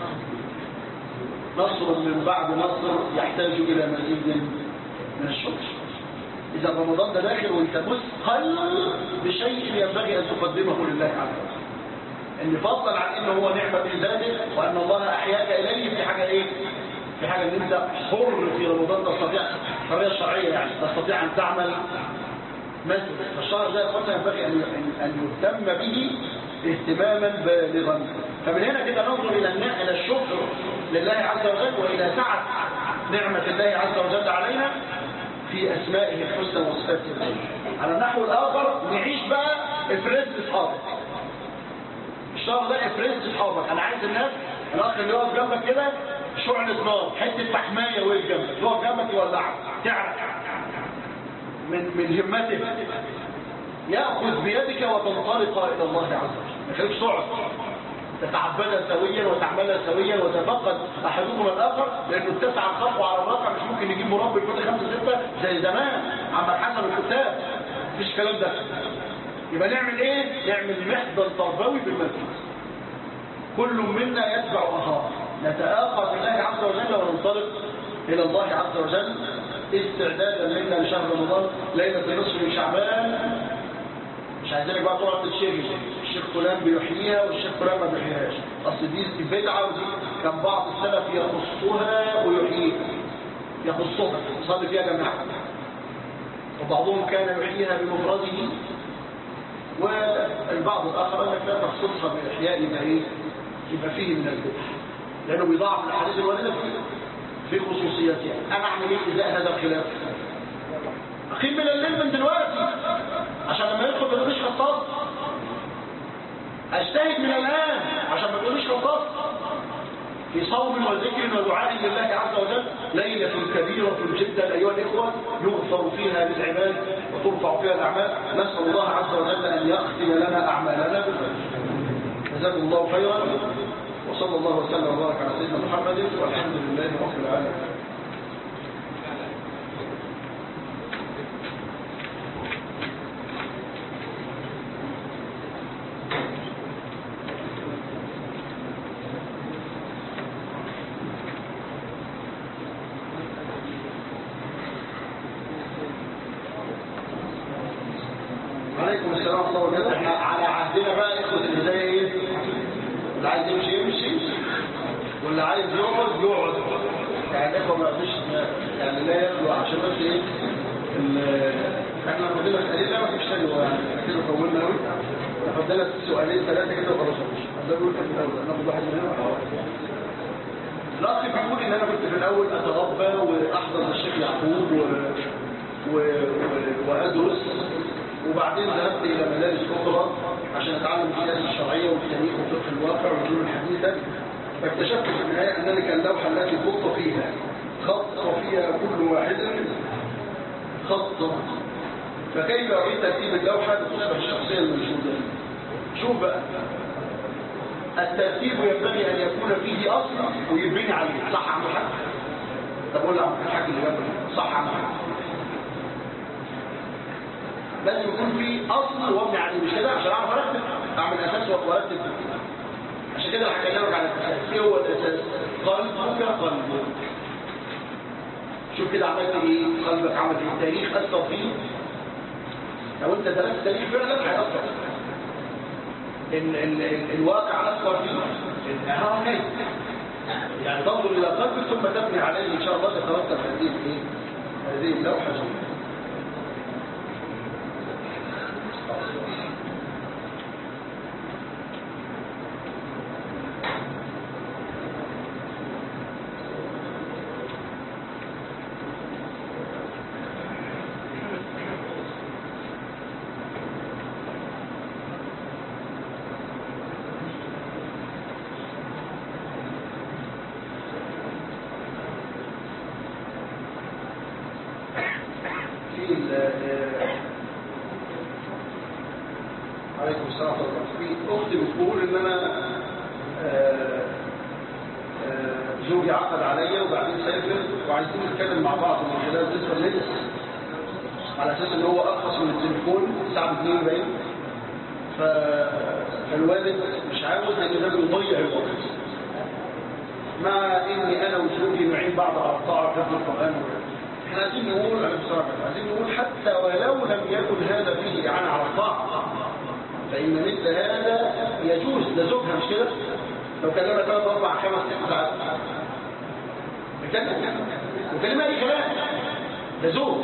Speaker 1: نصر من بعد نصر يحتاج الى مزيد من الشكر إذا رمضان ده داخل وانت مثقل بشيء ينبغي أن تقدمه لله عز وجل ان فضلا عن انه هو نعمة في ذاته وان الله احياك اليه في حاجة ايه في حاجة ان انت حر في رمضان تستطيع الحرية الشرعية يعني تستطيع ان تعمل مثل فالشهر ده يا اخوانا ينبغي ان ان يهتم به اهتماما بالغا فمن هنا كده ننظر الى النا- الى الشكر لله عز وجل والى سعة نعمة الله عز وجل علينا في اسمائه الحسنى وصفاته العليا على النحو الاخر نعيش بقى افراد اصحابك الشهر ده افراد اصحابك انا عايز الناس الاخ اللي يقف جنبك كده شعلة نار حته فحمايه وقف جنبك يقف جنبك يولعك تعرف من من همته ياخذ بيدك وتنطلق الى الله عز وجل ما يخليكش تقعد تتعبد سويا وتعمل سويا وتفقد احدكم الاخر لانه اتسع الخطوه على الواقع مش ممكن يجيب مربي كل خمسه سته زي زمان عم حسب الكتاب مفيش الكلام ده يبقى نعمل ايه؟ نعمل محضن تربوي بالمسجد كل منا يتبع اخاه نتآخى بالله عز وجل وننطلق الى الله عز وجل استعدادا منا لشهر رمضان ليله نصف من شعبان مش عايزينك بقى تقعد تتشغل الشيخ فلان بيحييها والشيخ فلان ما بيحييهاش اصل دي بدعه ودي كان بعض السلف يخصها ويحييها يخصها يصلي فيها جماعه وبعضهم كان يحييها بمفرده والبعض الاخر قال لك لا تخصصها بالاحياء يبقى ايه يبقى فيه من البدع لانه بيضاعف الاحاديث الوارده فيه في خصوصياتها انا اعمل ايه ازاء هذا الخلاف اقيم من الليل من دلوقتي عشان لما يدخل ما تقوليش خطاط اجتهد من الان عشان ما تقوليش خطاط في صوم وذكر ودعاء لله عز وجل ليلة كبيرة جدا أيها الإخوة يغفر فيها للعباد وترفع فيها الأعمال نسأل الله عز وجل أن يختم لنا أعمالنا بالخير جزاكم الله خيرا وصلى الله وسلم وبارك على سيدنا محمد والحمد لله رب العالمين عليكم السلام ورحمة الله وبركاته احنا على عهدنا بقى اخوة الهداية ايه اللي عايز يمشي يمشي واللي عايز يقعد يقعد يعني الاخوة ما فيش يعني لا يخلو عشان بس ايه ال- احنا لما بدنا مسألين لا ما فيش تاني هو يعني كده طولنا قوي فضلت سؤالين ثلاثة كده وخلاص ده بيقول كده في الأول ناخد واحد من هنا الأخ بيقول إن أنا كنت في الأول أتغبى وأحضر للشيخ يعقوب و... و... و... وأدرس وبعدين ذهبت إلى مدارس أخرى عشان أتعلم السياسة الشرعية والتاريخ وفقه الواقع والعلوم الحديثة فاكتشفت في النهاية أنني كان اللوحة التي خط فيها خط فيها كل واحد خطا فكيف أعيد ترتيب اللوحة لتصبح الشخصية المنشودة شوف بقى الترتيب ينبغي ان يكون فيه اصل ويبني عليه صح عم الحاج طب قول عم الحاج اللي جنبك صح عم الحاج لازم يكون في اصل وابني عليه مش كده عشان اعرف ارتب اعمل اساس وارتب عشان كده هكلمك على الاساس ايه هو الاساس قلبك قلبك شوف كده عملت ايه قلبك عمل ايه التاريخ اثر فيه لو انت درست التاريخ فعلا هيأثر ال ال ال الواقع اثر فيه اه يعني تنظر الى قلبك ثم تبني عليه ان شاء الله تترتب هذه الايه هذه اللوحه جميله عليكم السلام ورحمة الله في أختي بتقول إن أنا آه، آه، زوجي عقد عليا وبعدين سافر وعايزين نتكلم مع بعض من خلال تلك اللينس على أساس إن هو أرخص من التليفون الساعة 2 باين ف- فالوالد مش عاوز لأن ده بيضيع الوقت مع إني أنا وزوجي نعين بعض على الطاعة في حفظ القرآن احنا عايزين نقول أنا بصراحة عايزين نقول حتى ولو لم يكن هذا فيه إعانة على الطاعة فإن مثل هذا يجوز ده زوجها مش كده لو كلمها ثلاث أربع خمس ست ساعات بكلم وكلمها لي كلام ده زوج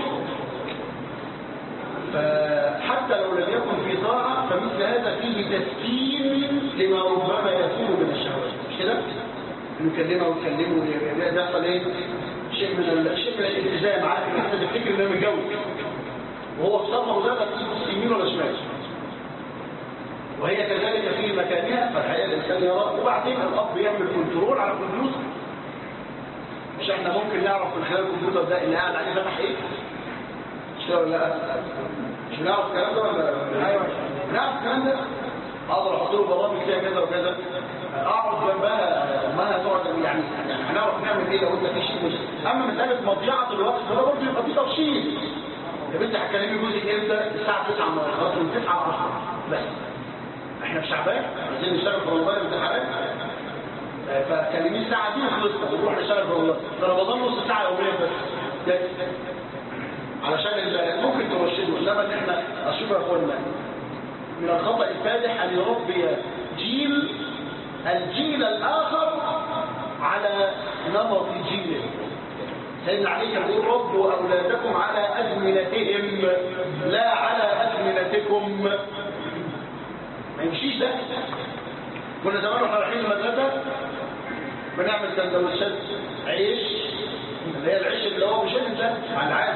Speaker 1: فحتى لو لم يكن في طاعة فمثل هذا فيه تسكين لما ربما يكون من الشهوات مش كده؟ نكلمها ونكلمه ده يحصل ايه؟ شيء من ال- شيء من الالتزام عارف ان انت تفتكر ان انا متجوز وهو في صدمه وده تبص يمين ولا شمال وهي كذلك في مكانها فالحقيقه الانسان يرى وبعدين الاب يعمل كنترول على الكمبيوتر مش احنا ممكن نعرف من خلال الكمبيوتر ده اللي قاعد عليه فتح ايه مش كده ولا لا مش بنعرف الكلام ده ولا ايوه بنعرف الكلام ده اقدر احط له برامج فيها كذا وكذا اقعد جنبها امها تقعد يعني يعني هنعرف نعمل ايه لو انت في شيء مش اما مساله مضيعه الوقت فده برضه يبقى في ترشيد يا بنتي هتكلمي جوزك امتى الساعه 9 من خلاص من 9 ل 10 بس احنا في شعبان عايزين نشتغل في رمضان امتحانات فكلميه الساعه دي وخلصنا ونروح نشتغل في رمضان في رمضان نص ساعه يوميا بس ده علشان ال- ممكن ترشدوا انما ان احنا اشوف يا اخوانا من الخطا الفادح ان يربي جيل الجيل الاخر على نمط جيله سيدنا علي كان بيقول ربوا اولادكم على ازمنتهم لا على ازمنتكم ما يمشيش ده كنا زمان واحنا رايحين المدرسه بنعمل سندوتشات عيش اللي هي العيش اللي هو مش ده على العادي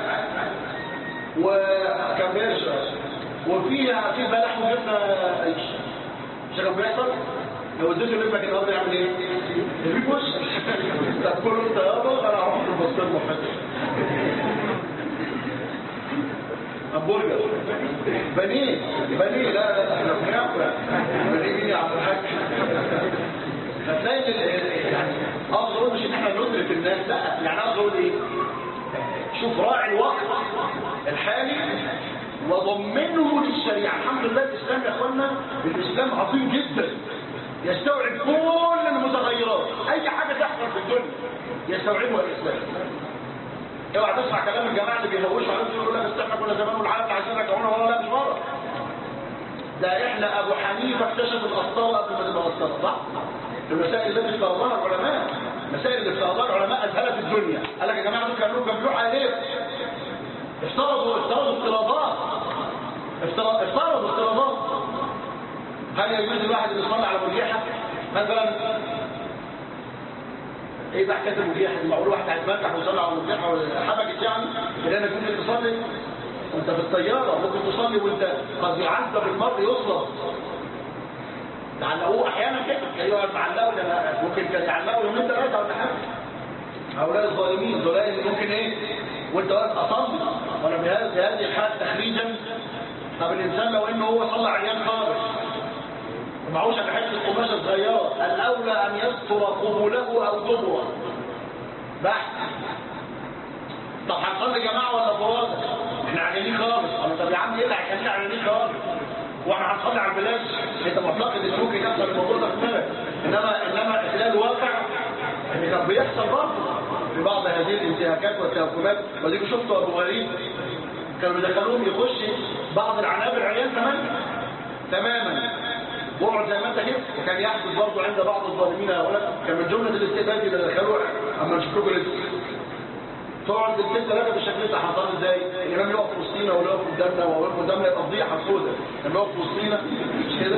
Speaker 1: وكان بيرجع وفيها في بلح وجبنا عيش مش كان بيحصل لو اديته لابنك النهارده يعمل ايه؟ يجيب وش طب كله انت يابا انا هروح البسطات محدش همبرجر بنيه بنيه لا لا احنا بناكل بنيه مين يا عبد الحاج فتلاقي ال- يعني اقصد اقول مش ان احنا ندرك الناس لا يعني اقصد اقول ايه شوف راعي الوقت الحالي وضمنه للشريعه الحمد لله الاسلام يا اخوانا الاسلام عظيم جدا يستوعب كل المتغيرات اي حاجه تحصل في الدنيا يستوعبها الاسلام اوعى تسمع كلام الجماعه اللي بيهوشوا عليهم يقولوا لا بس احنا كنا زمان والعالم عايزين يرجعونا ورا لا مش ورا ده احنا ابو حنيفه اكتشف القسطره قبل ما تبقى قسطره صح؟ المسائل التي افترضها العلماء المسائل اللي افترضها العلماء اذهلت الدنيا قال لك يا جماعه دول كانوا كانوا بيروحوا على ليه؟ افترضوا افترضوا افتراضات افترض- افترضوا افتراضات هل يجوز الواحد اللي يصلي على مرجحه مثلا ايه بقى حكايه المرجحه معقول واحد هيتمسح ويصلي على المرجحه حبكت يعني اللي انا ممكن تصلي وانت في الطياره ممكن تصلي وانت قد يعذب المرء يصلب تعلقوه احيانا كده ايوه معلقوا ده ممكن كان يعلقوا يومين ثلاثه ولا حاجه هؤلاء الظالمين دول اللي ممكن ايه وانت واقف اصلي وانا بهذه بهذه الحال تخريجا طب الانسان لو انه هو صلى عيان خالص معهوش على حته قماشه صغيره الاولى ان يستر قبوله او دبره بحث طب هنصلي جماعه ولا فرادى احنا عيانين خالص طب يا عم ايه اللي هيخلينا عيانين خالص واحنا هنصلي على البلاد انت معتقد ان ممكن يحصل الموضوع ده في دماغك انما انما خلال الواقع ان كان بيحصل برضه في بعض هذه الانتهاكات والتهكمات وديكوا شفتوا ابو غريب كانوا بيدخلوهم يخش بعض العنابر عيال تماما تماما وقعد زي ما انت كده وكان يحدث برضه عند بعض الظالمين هؤلاء كان من جمله الاستئباد اللي دخلوه اما نشوف لكم لسه تقعد الاثنين ثلاثه بالشكل ده هنصلي ازاي؟ الامام يقف في وسطينا ولا يقف قدامنا ولا يقف قدامنا يبقى فضيحه سوداء لما يقف في وسطينا مش كده؟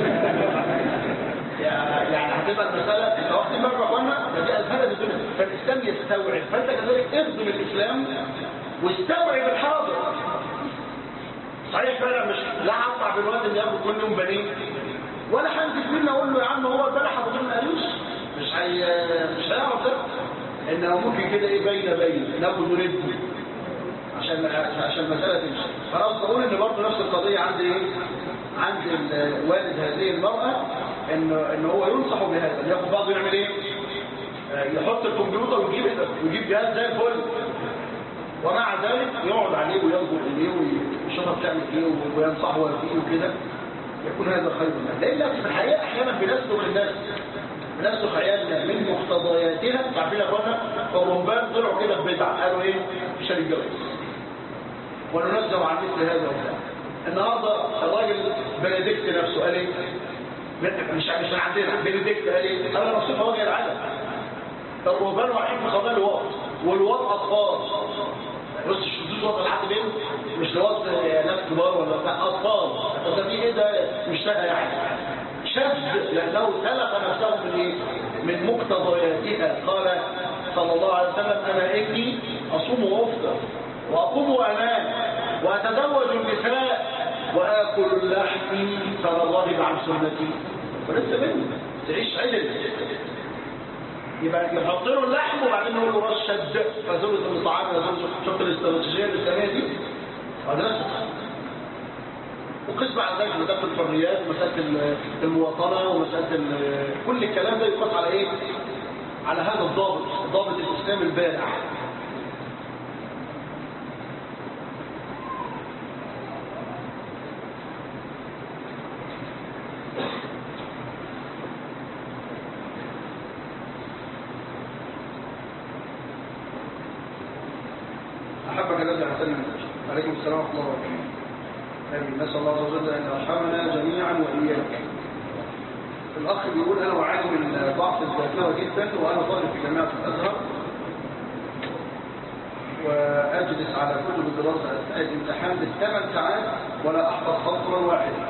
Speaker 1: يعني هتبقى المساله انت واخد بالك يا اخوانا ده دي ازهله الدنيا فالاسلام يستوعب فانت كذلك اخدم الاسلام واستوعب الحاضر صحيح فعلا مش لا هطلع بالواد اللي ياخد كل يوم بنين ولا هنزل منه اقول له يا عم هو البلح ابو ما قالوش مش هي مش هيعرف ده انه ممكن كده ايه بين بين ناخد وندي عشان عشان المساله تمشي خلاص بقول ان برضه نفس القضيه عند ايه عند والد هذه المراه انه ان هو ينصح بهذا ياخد بعضه يعمل ايه يحط الكمبيوتر ويجيب ويجيب جهاز زي الفل ومع ذلك يقعد عليه وينظر اليه ويشوفها بتعمل ايه وينصحه فيه وكده يكون هذا خير لان في الحقيقه احيانا بنسلك الناس بنسلك عيالنا من مقتضياتها عارفين يا اخوانا الرهبان طلعوا كده ببدع قالوا ايه مش هنتجوز وننزل عن مثل هذا وبتاع النهارده الراجل بنديكت نفسه قال ايه مش مش من عندنا بنديكت قال ايه انا مبسوط وجه العالم الرهبان واقعين في قضايا الوقت والوقت اطفال بص الشذوذ وقت لحد بين مش لوقت ناس كبار ولا بتاع اطفال طب ده في ايه ده مش سهل يعني شاذ لانه سلق نفسه من ايه من مقتضياتها قال صلى الله عليه وسلم انا ابني اصوم وافطر واقوم وانام واتزوج النساء واكل اللحم فلا راغب عن سنتي فلسه منه تعيش عدل يبقى نحط له اللحم وبعدين نقول له راس شد فزوجة الطعام شفت الاستراتيجيه الاسلاميه دي مدرسه وقس بعد ذلك مساله الحريات ومساله المواطنه ومساله كل الكلام ده يقاس على ايه؟ على هذا الضابط ضابط الاسلام البارع أحبك الذي أحسن عليكم السلام ورحمة الله وبركاته آمين نسأل الله عز وجل أن يرحمنا جميعا وإياك الأخ بيقول أنا وعاني من ضعف الذاكرة جدا وأنا طالب في جامعة الأزهر وأجلس على كتب الدراسة أثناء الامتحان بالثمان ساعات ولا أحفظ سطرا واحدا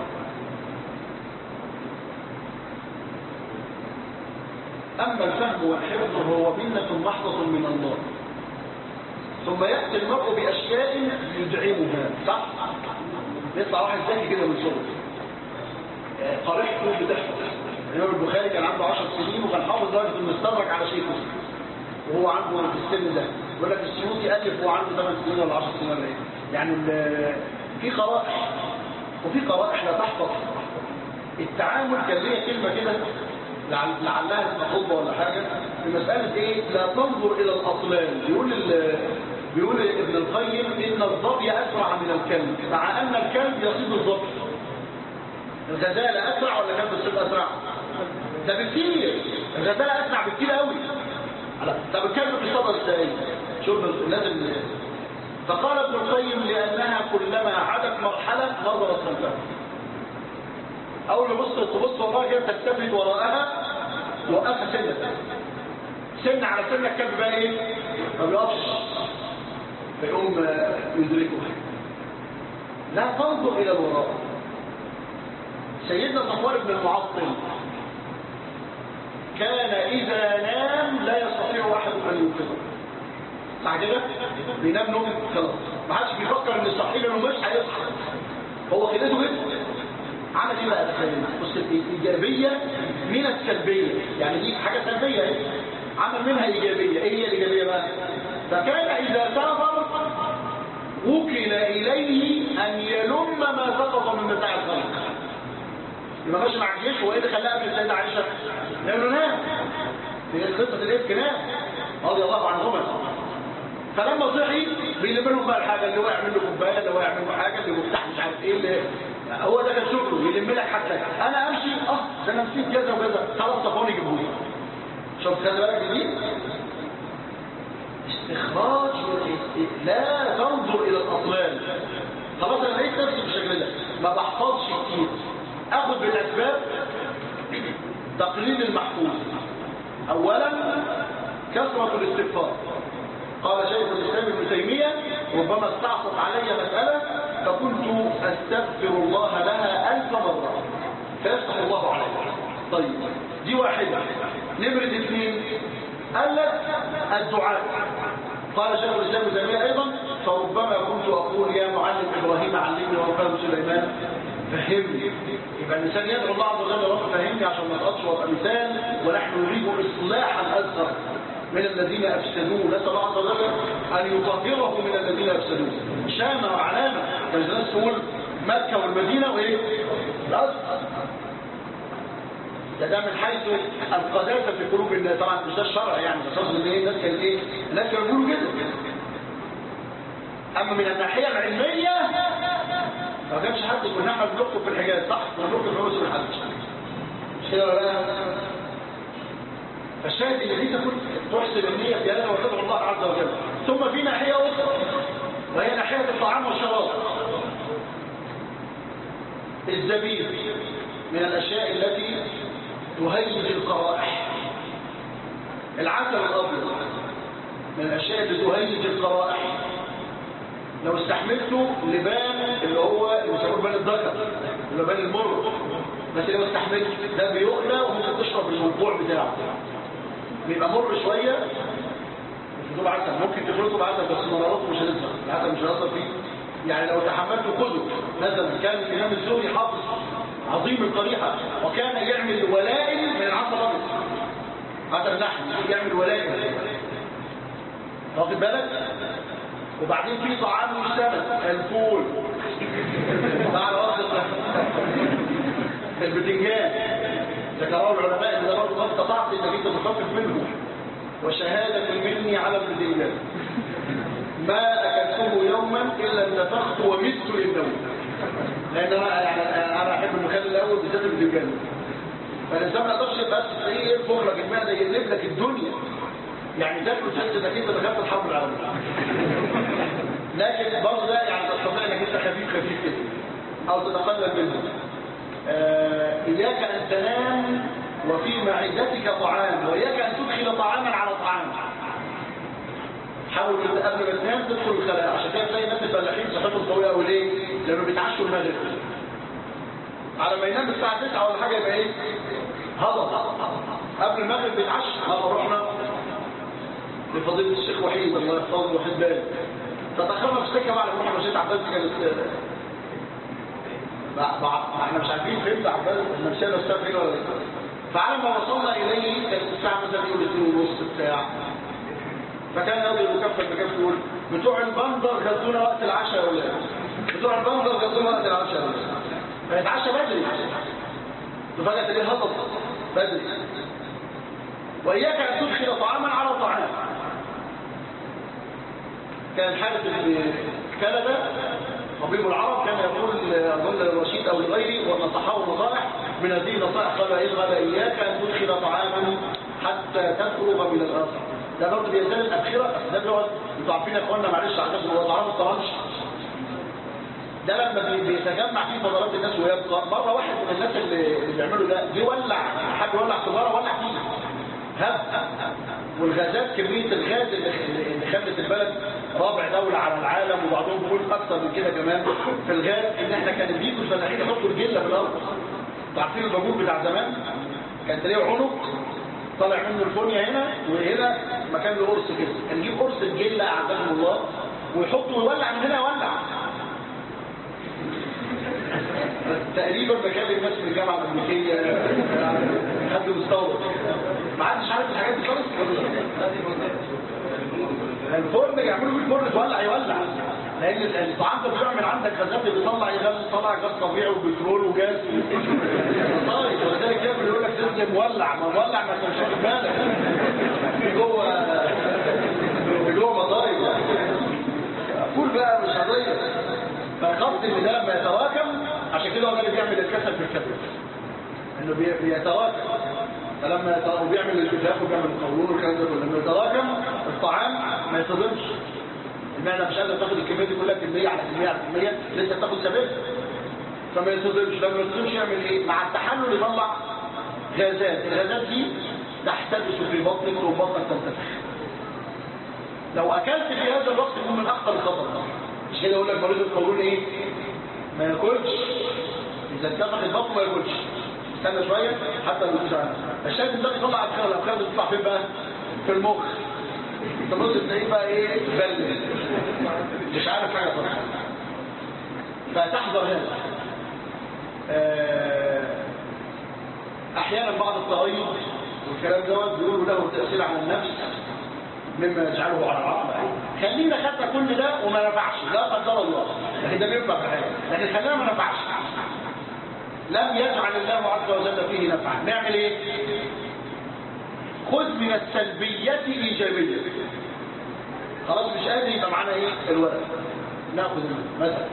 Speaker 1: أما الفهم والحفظ فهو منة محضة من الله ثم يأتي المرء بأشياء يدعمها صح؟ يطلع واحد ذكي كده من صغره قريحته بتحفظ الإمام البخاري كان عنده 10 سنين وكان حافظ درجة المستدرك على شيخه وهو عنده في السن ده يقول لك السيوطي ألف وهو عنده 8 سنين ولا 10 سنين ولا إيه يعني في قرائح وفي قرائح لا تحفظ التعامل كان ليا كلمة كده لعلها خطبة ولا حاجة في مسألة ايه لا تنظر الى الاطلال بيقول بيقول ابن القيم ان الظبي اسرع من الكلب مع ان الكلب يصيد الظبي الغزالة اسرع ولا كلب الصيد اسرع ده بكتير الغزالة اسرع بكتير قوي طب الكلب بيصطاد ازاي شوف لازم فقال ابن القيم لانها كلما عدت مرحلة نظرت خلفها اول ما بص تبص وراها كده تلتفت وراءها وقفها سنة سنة على سنة الكلب بقى ايه ما بيقفش فيقوم يدركه لا تنظر الى الوراء سيدنا صفوان بن المعطل كان اذا نام لا يستطيع احد ان يوقظه صح كده بينام نوم خلاص ما حدش بيفكر ان الصحيح انه مش هيصحى هو خليته كده عمل ايه بقى السلبية بص الايجابية من السلبية يعني دي حاجة سلبية ايه عمل منها ايجابية ايه هي الايجابية بقى فكان اذا سافر وكل اليه ان يلم ما سقط من متاع الخلق يبقى ماشي مع الجيش وايه اللي خلاها قبل السيده عائشه لانه نام في قصه الافك نام رضي الله عنهما فلما صحي بيلم لهم بقى الحاجه اللي وقع منه كوبايه اللي وقع منه حاجه اللي مفتاح مش عارف ايه اللي هو ده كان شغله يلم لك حاجتك انا امشي اه ده انا نسيت كذا وكذا خلاص صفوني يجيبوا لي شوف خلي بالك دي استخراج لا تنظر الى الاطلال خلاص انا لقيت نفسي بالشكل ده ما بحفظش كتير اخد بالاسباب تقليل المحفوظ اولا كثره الاستغفار قال شيخ الاسلام ابن تيميه ربما استعصت علي مساله فكنت استغفر الله لها الف مره فيفتح الله علي طيب دي واحده نمره اثنين قال لك الدعاء قال شيخ الاسلام ابن تيميه ايضا فربما كنت اقول يا معلم ابراهيم علمني وقال سليمان فهمني يبقى الانسان يدعو الله عز وجل رب فهمني عشان ما اسقطش وابقى مثال ونحن نريد اصلاح الاذكر من الذين افسدوه نسال الله عز وجل ان يطهره من الذين افسدوه شامه وعلامه كان الناس تقول مكه والمدينه وايه؟ الازهر ده ده من حيث القداسه في قلوب الناس طبعا مش ده الشرع يعني بس قصد ان ايه الناس كانت ايه؟ الناس كانوا بيقولوا كده اما من الناحيه العلميه ما كانش حد يقول احنا بنخطب في الحجاز صح بنخطب في عروس الحج مش كده ولا لا فالشاهد ان دي تكون تحسن النيه في هذا وتدعو الله عز وجل ثم في ناحيه اخرى وهي ناحيه الطعام والشراب الزبيب من الاشياء التي تهيج القرائح العسل الابيض من الاشياء التي تهيج القرائح لو استحملته لبان اللي هو اللي بيسموه لبان الذكر لبان المر بس لو استحملته ده بيقلى وممكن تشرب الموضوع بتاعه بيبقى مر شويه مش بتبقى عسل ممكن تخلطه بعسل بس مرارته مش هتظهر العسل مش هيظهر فيه يعني لو تحملته كله مثلا كان الامام الزهري حافظ عظيم القريحه وكان يعمل ولائم من العسل الابيض عسل نحل يعمل ولائم واخد بالك وبعدين في طعام مشتمل الفول بعد وقت البتنجان ذكروا العلماء ان ده برضه ما استطعت انك انت تخفف منه وشهاده مني على البتنجان ما اكلته يوما الا انتفخت ومت للنوم لان انا يعني انا احب المخلل الاول بالذات البتنجان فالانسان ما يقدرش بس تلاقيه ينفخ لك المعده يقلب لك الدنيا يعني تاكل تحس انك انت دخلت الحرب العالميه لكن برضه ده يعني تستطيع انك انت خفيف خفيف كده او تتقلل منه آه اياك ان تنام وفي معدتك طعام واياك ان تدخل طعاما على طعام حاول قبل ما تنام تدخل الخلاء عشان كده تلاقي الناس الفلاحين صحتهم قويه قوي ليه؟ لانه بيتعشوا المغرب على ما ينام الساعه 9 ولا حاجه يبقى ايه؟ هضم قبل المغرب بيتعشى هذا رحنا لفضيله الشيخ وحيد الله يحفظه وحيد بالي تتخرج في السكه بعد ما مشيت عباس كانت ما احنا مش عارفين فين عباس احنا مشينا الساعه فين ولا فعلى ما وصلنا اليه كانت الساعه مثلا يقول 2 ونص بتاع فكان يقضي مكفل بكفل يقول بتوع البندر غزونا وقت العشاء ولا بتوع البندر غزونا وقت العشاء ولا فيتعشى بدري فجأة تلاقيه هبط بدري وإياك أن تدخل طعاما على طعام كان الحارث بن كندا طبيب العرب كان يقول اظن الرشيد او لغيره ونصحه نصائح من هذه النصائح قال اذهب اياك ان تدخل طعاما حتى تفرغ من الاخر ده برضه بيزال الابخره ده بيقعد انتوا عارفين يا اخوانا معلش عشان هو طعام الطرنش ده لما بيتجمع فيه فضلات الناس ويبقى مره واحد من الناس اللي, اللي بيعملوا ده جه ولع حد يولع سيجاره ولع فيه هب والغازات كمية الغاز اللي, اللي خلت البلد رابع دولة على العالم وبعضهم بيقول أكثر من كده كمان في الغاز إن إحنا كان بيجوا الفلاحين يحطوا الجلة في الأرض عارفين البابور بتاع زمان كان تلاقيه عنق طالع منه الفونيا هنا وهنا مكان له قرص كده كان يجيب قرص الجلة أعزكم الله ويحطه ويولع من هنا يولع تقريبا بكلم ناس من الجامعه الامريكيه حد مستورد ما حدش عارف الحاجات دي خالص الفرن يعملوا بيه الفرن تولع يولع لان الطعام ده بيعمل عندك غازات بيطلع غاز طلع غاز طبيعي وبترول وجاز طيب ولذلك كده بيقول لك تنزل مولع ما مولع ما انت مش واخد بالك في جوه في جوه مضايق فول بقى مش قضيه فقصد ان ده لما يتراكم عشان كده هو ده اللي بيعمل الكسل في الكبد انه بي- بيتراكم فلما يت- وبيعمل الفراخ وبيعمل القولون والكلام ده كله لما يتراكم الطعام ما يصدمش المعده مش قادره تاخد الكميه دي كلها كميه على كميه على كميه لسه بتاخد سبب فما يصدمش لما يصدمش يعمل ايه مع التحلل يطلع غازات الغازات دي تحتبس في بطنك وبطنك تنتفخ لو اكلت في هذا الوقت يكون من اخطر الخطر مش كده يقول لك مريض القولون ايه ما ياكلش اذا انتفخ البطن ما ياكلش استنى شويه حتى لو يكونش عنه الشايف ده يطلع ادخال الافكار دي تطلع فين بقى في المخ تبص تلاقيه بقى ايه بلد مش عارف حاجه خالص فتحذر هذا آه، احيانا بعض التغير والكلام دوت بيقولوا له تاثير على النفس مما يجعله على العقل خلينا خدنا كل ده وما نفعش لا قدر الله لكن ده بينفع في الحياه لكن خلينا ما نفعش لم يجعل الله عز وجل فيه نفعا نعمل ايه خذ من السلبية إيجابية خلاص مش قادر يبقى معانا ايه الورق ناخذ مثلا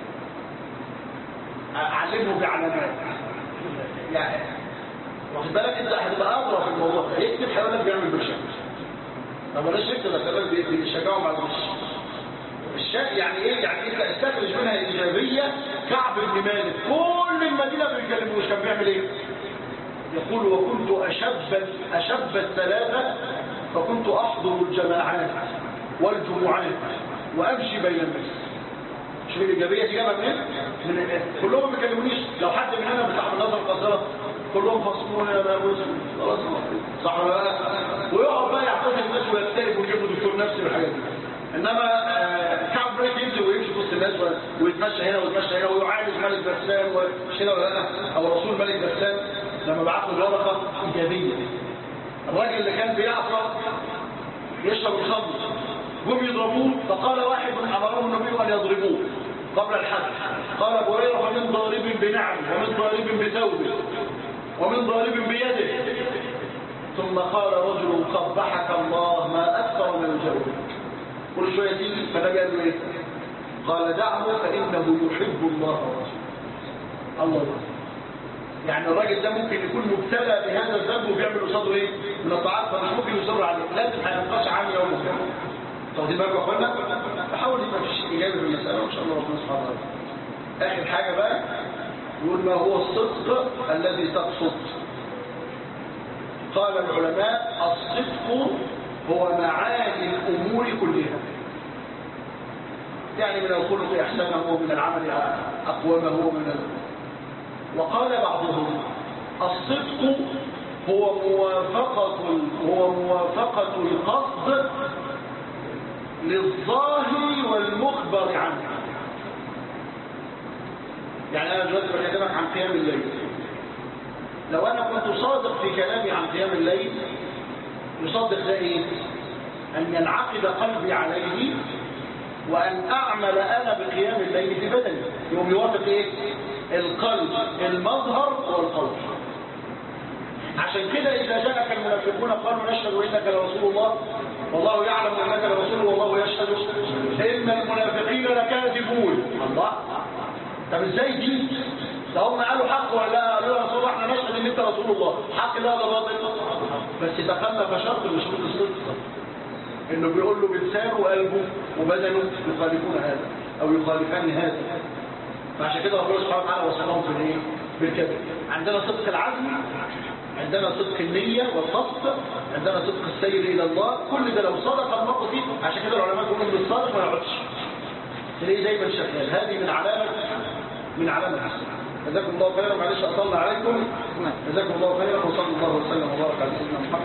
Speaker 1: اعلمه بعلامات يعني واخد بالك انت هتبقى اضرب في الموضوع ده يكتب هيقول لك بيعمل برشام طب بلاش يكتب بس يقول لك بيشجعهم على الغش الشيء يعني ايه يعني انت استخرج منها ايجابيه كعب بن مالك كل المدينه ما بيتكلموش كان بيعمل ايه يقول وكنت اشب اشب الثلاثه فكنت احضر الجماعات والجمعات وامشي بين الناس شوف الايجابيه دي جابها منين من كلهم ما بيكلمونيش لو حد من هنا بتاع النظر القاصره كلهم خصمونا يا بابوس خلاص صح ولا لا ويقعد بقى يعتذر الناس ويختلف ويجيب له دكتور نفسي والحاجات دي انما آه، كعب بريك ينزل ويمشي في وسط الناس و- ويتمشى هنا ويتمشى هنا ويعالج ملك بسام ومش كده ولا لا او رسول ملك بسام لما بعت له الورقه ايجابيه الراجل اللي كان بيعصى يشرب الخمر جم يضربوه فقال واحد امره النبي ان يضربوه قبل الحد قال ابو هريره فمن ضارب بنعم ومن ضارب بثوبه ومن ضارب بيده ثم قال رجل قبحك الله ما اكثر من الجو كل شويه تيجي فالنبي قال له ايه قال دعه فانه يحب الله ورسوله الله أكبر. يعني الراجل ده ممكن يكون مبتلى بهذا الذنب وبيعمل قصاده ايه من الطاعات فمش ممكن يصر عليه لازم هينقاش عنه يوم القيامه واخدين بالكم يا اخوانا فحاول يبقى مفيش اجابه في المساله وان شاء الله ربنا سبحانه وتعالى اخر حاجه بقى يقول ما هو الصدق الذي تقصد قال العلماء الصدق هو معاني الامور كلها يعني من الخلق احسنه ومن العمل اقومه ومن ال... وقال بعضهم الصدق هو موافقة هو موافقة القصد للظاهر والمخبر عنه يعني أنا دلوقتي بكلمك عن قيام الليل لو أنا كنت صادق في كلامي عن قيام الليل يصدق ده إيه؟ أن ينعقد قلبي عليه وأن أعمل أنا بقيام الليل في بدني يوم يوافق إيه؟ القلب المظهر والقول عشان كده إذا جاءك المنافقون قالوا نشهد إنك لرسول الله والله يعلم أنك لرسول والله يشهد إن المنافقين لكاذبون الله طب ازاي دي ده هم قالوا حق ولا لا قالوا يا رسول الله احنا نشهد ان انت رسول الله حق لا ولا باطل بس تخلف شرط من شروط الصدق انه بيقول له بلسانه وقلبه وبدنه يخالفون هذا او يخالفان هذا فعشان كده ربنا سبحانه وتعالى وصفهم في الايه بالكذب عندنا صدق العزم عندنا صدق النية والقصد عندنا صدق السير إلى الله كل ده لو صدق المرء فيه عشان كده العلماء يقولون ان الصادق ما يقعدش تلاقيه دايما شغال هذه من علامة من علامة الحسن جزاكم الله خيرا معلش أطلع عليكم جزاكم الله خيرا وصلى الله وسلم وبارك على سيدنا محمد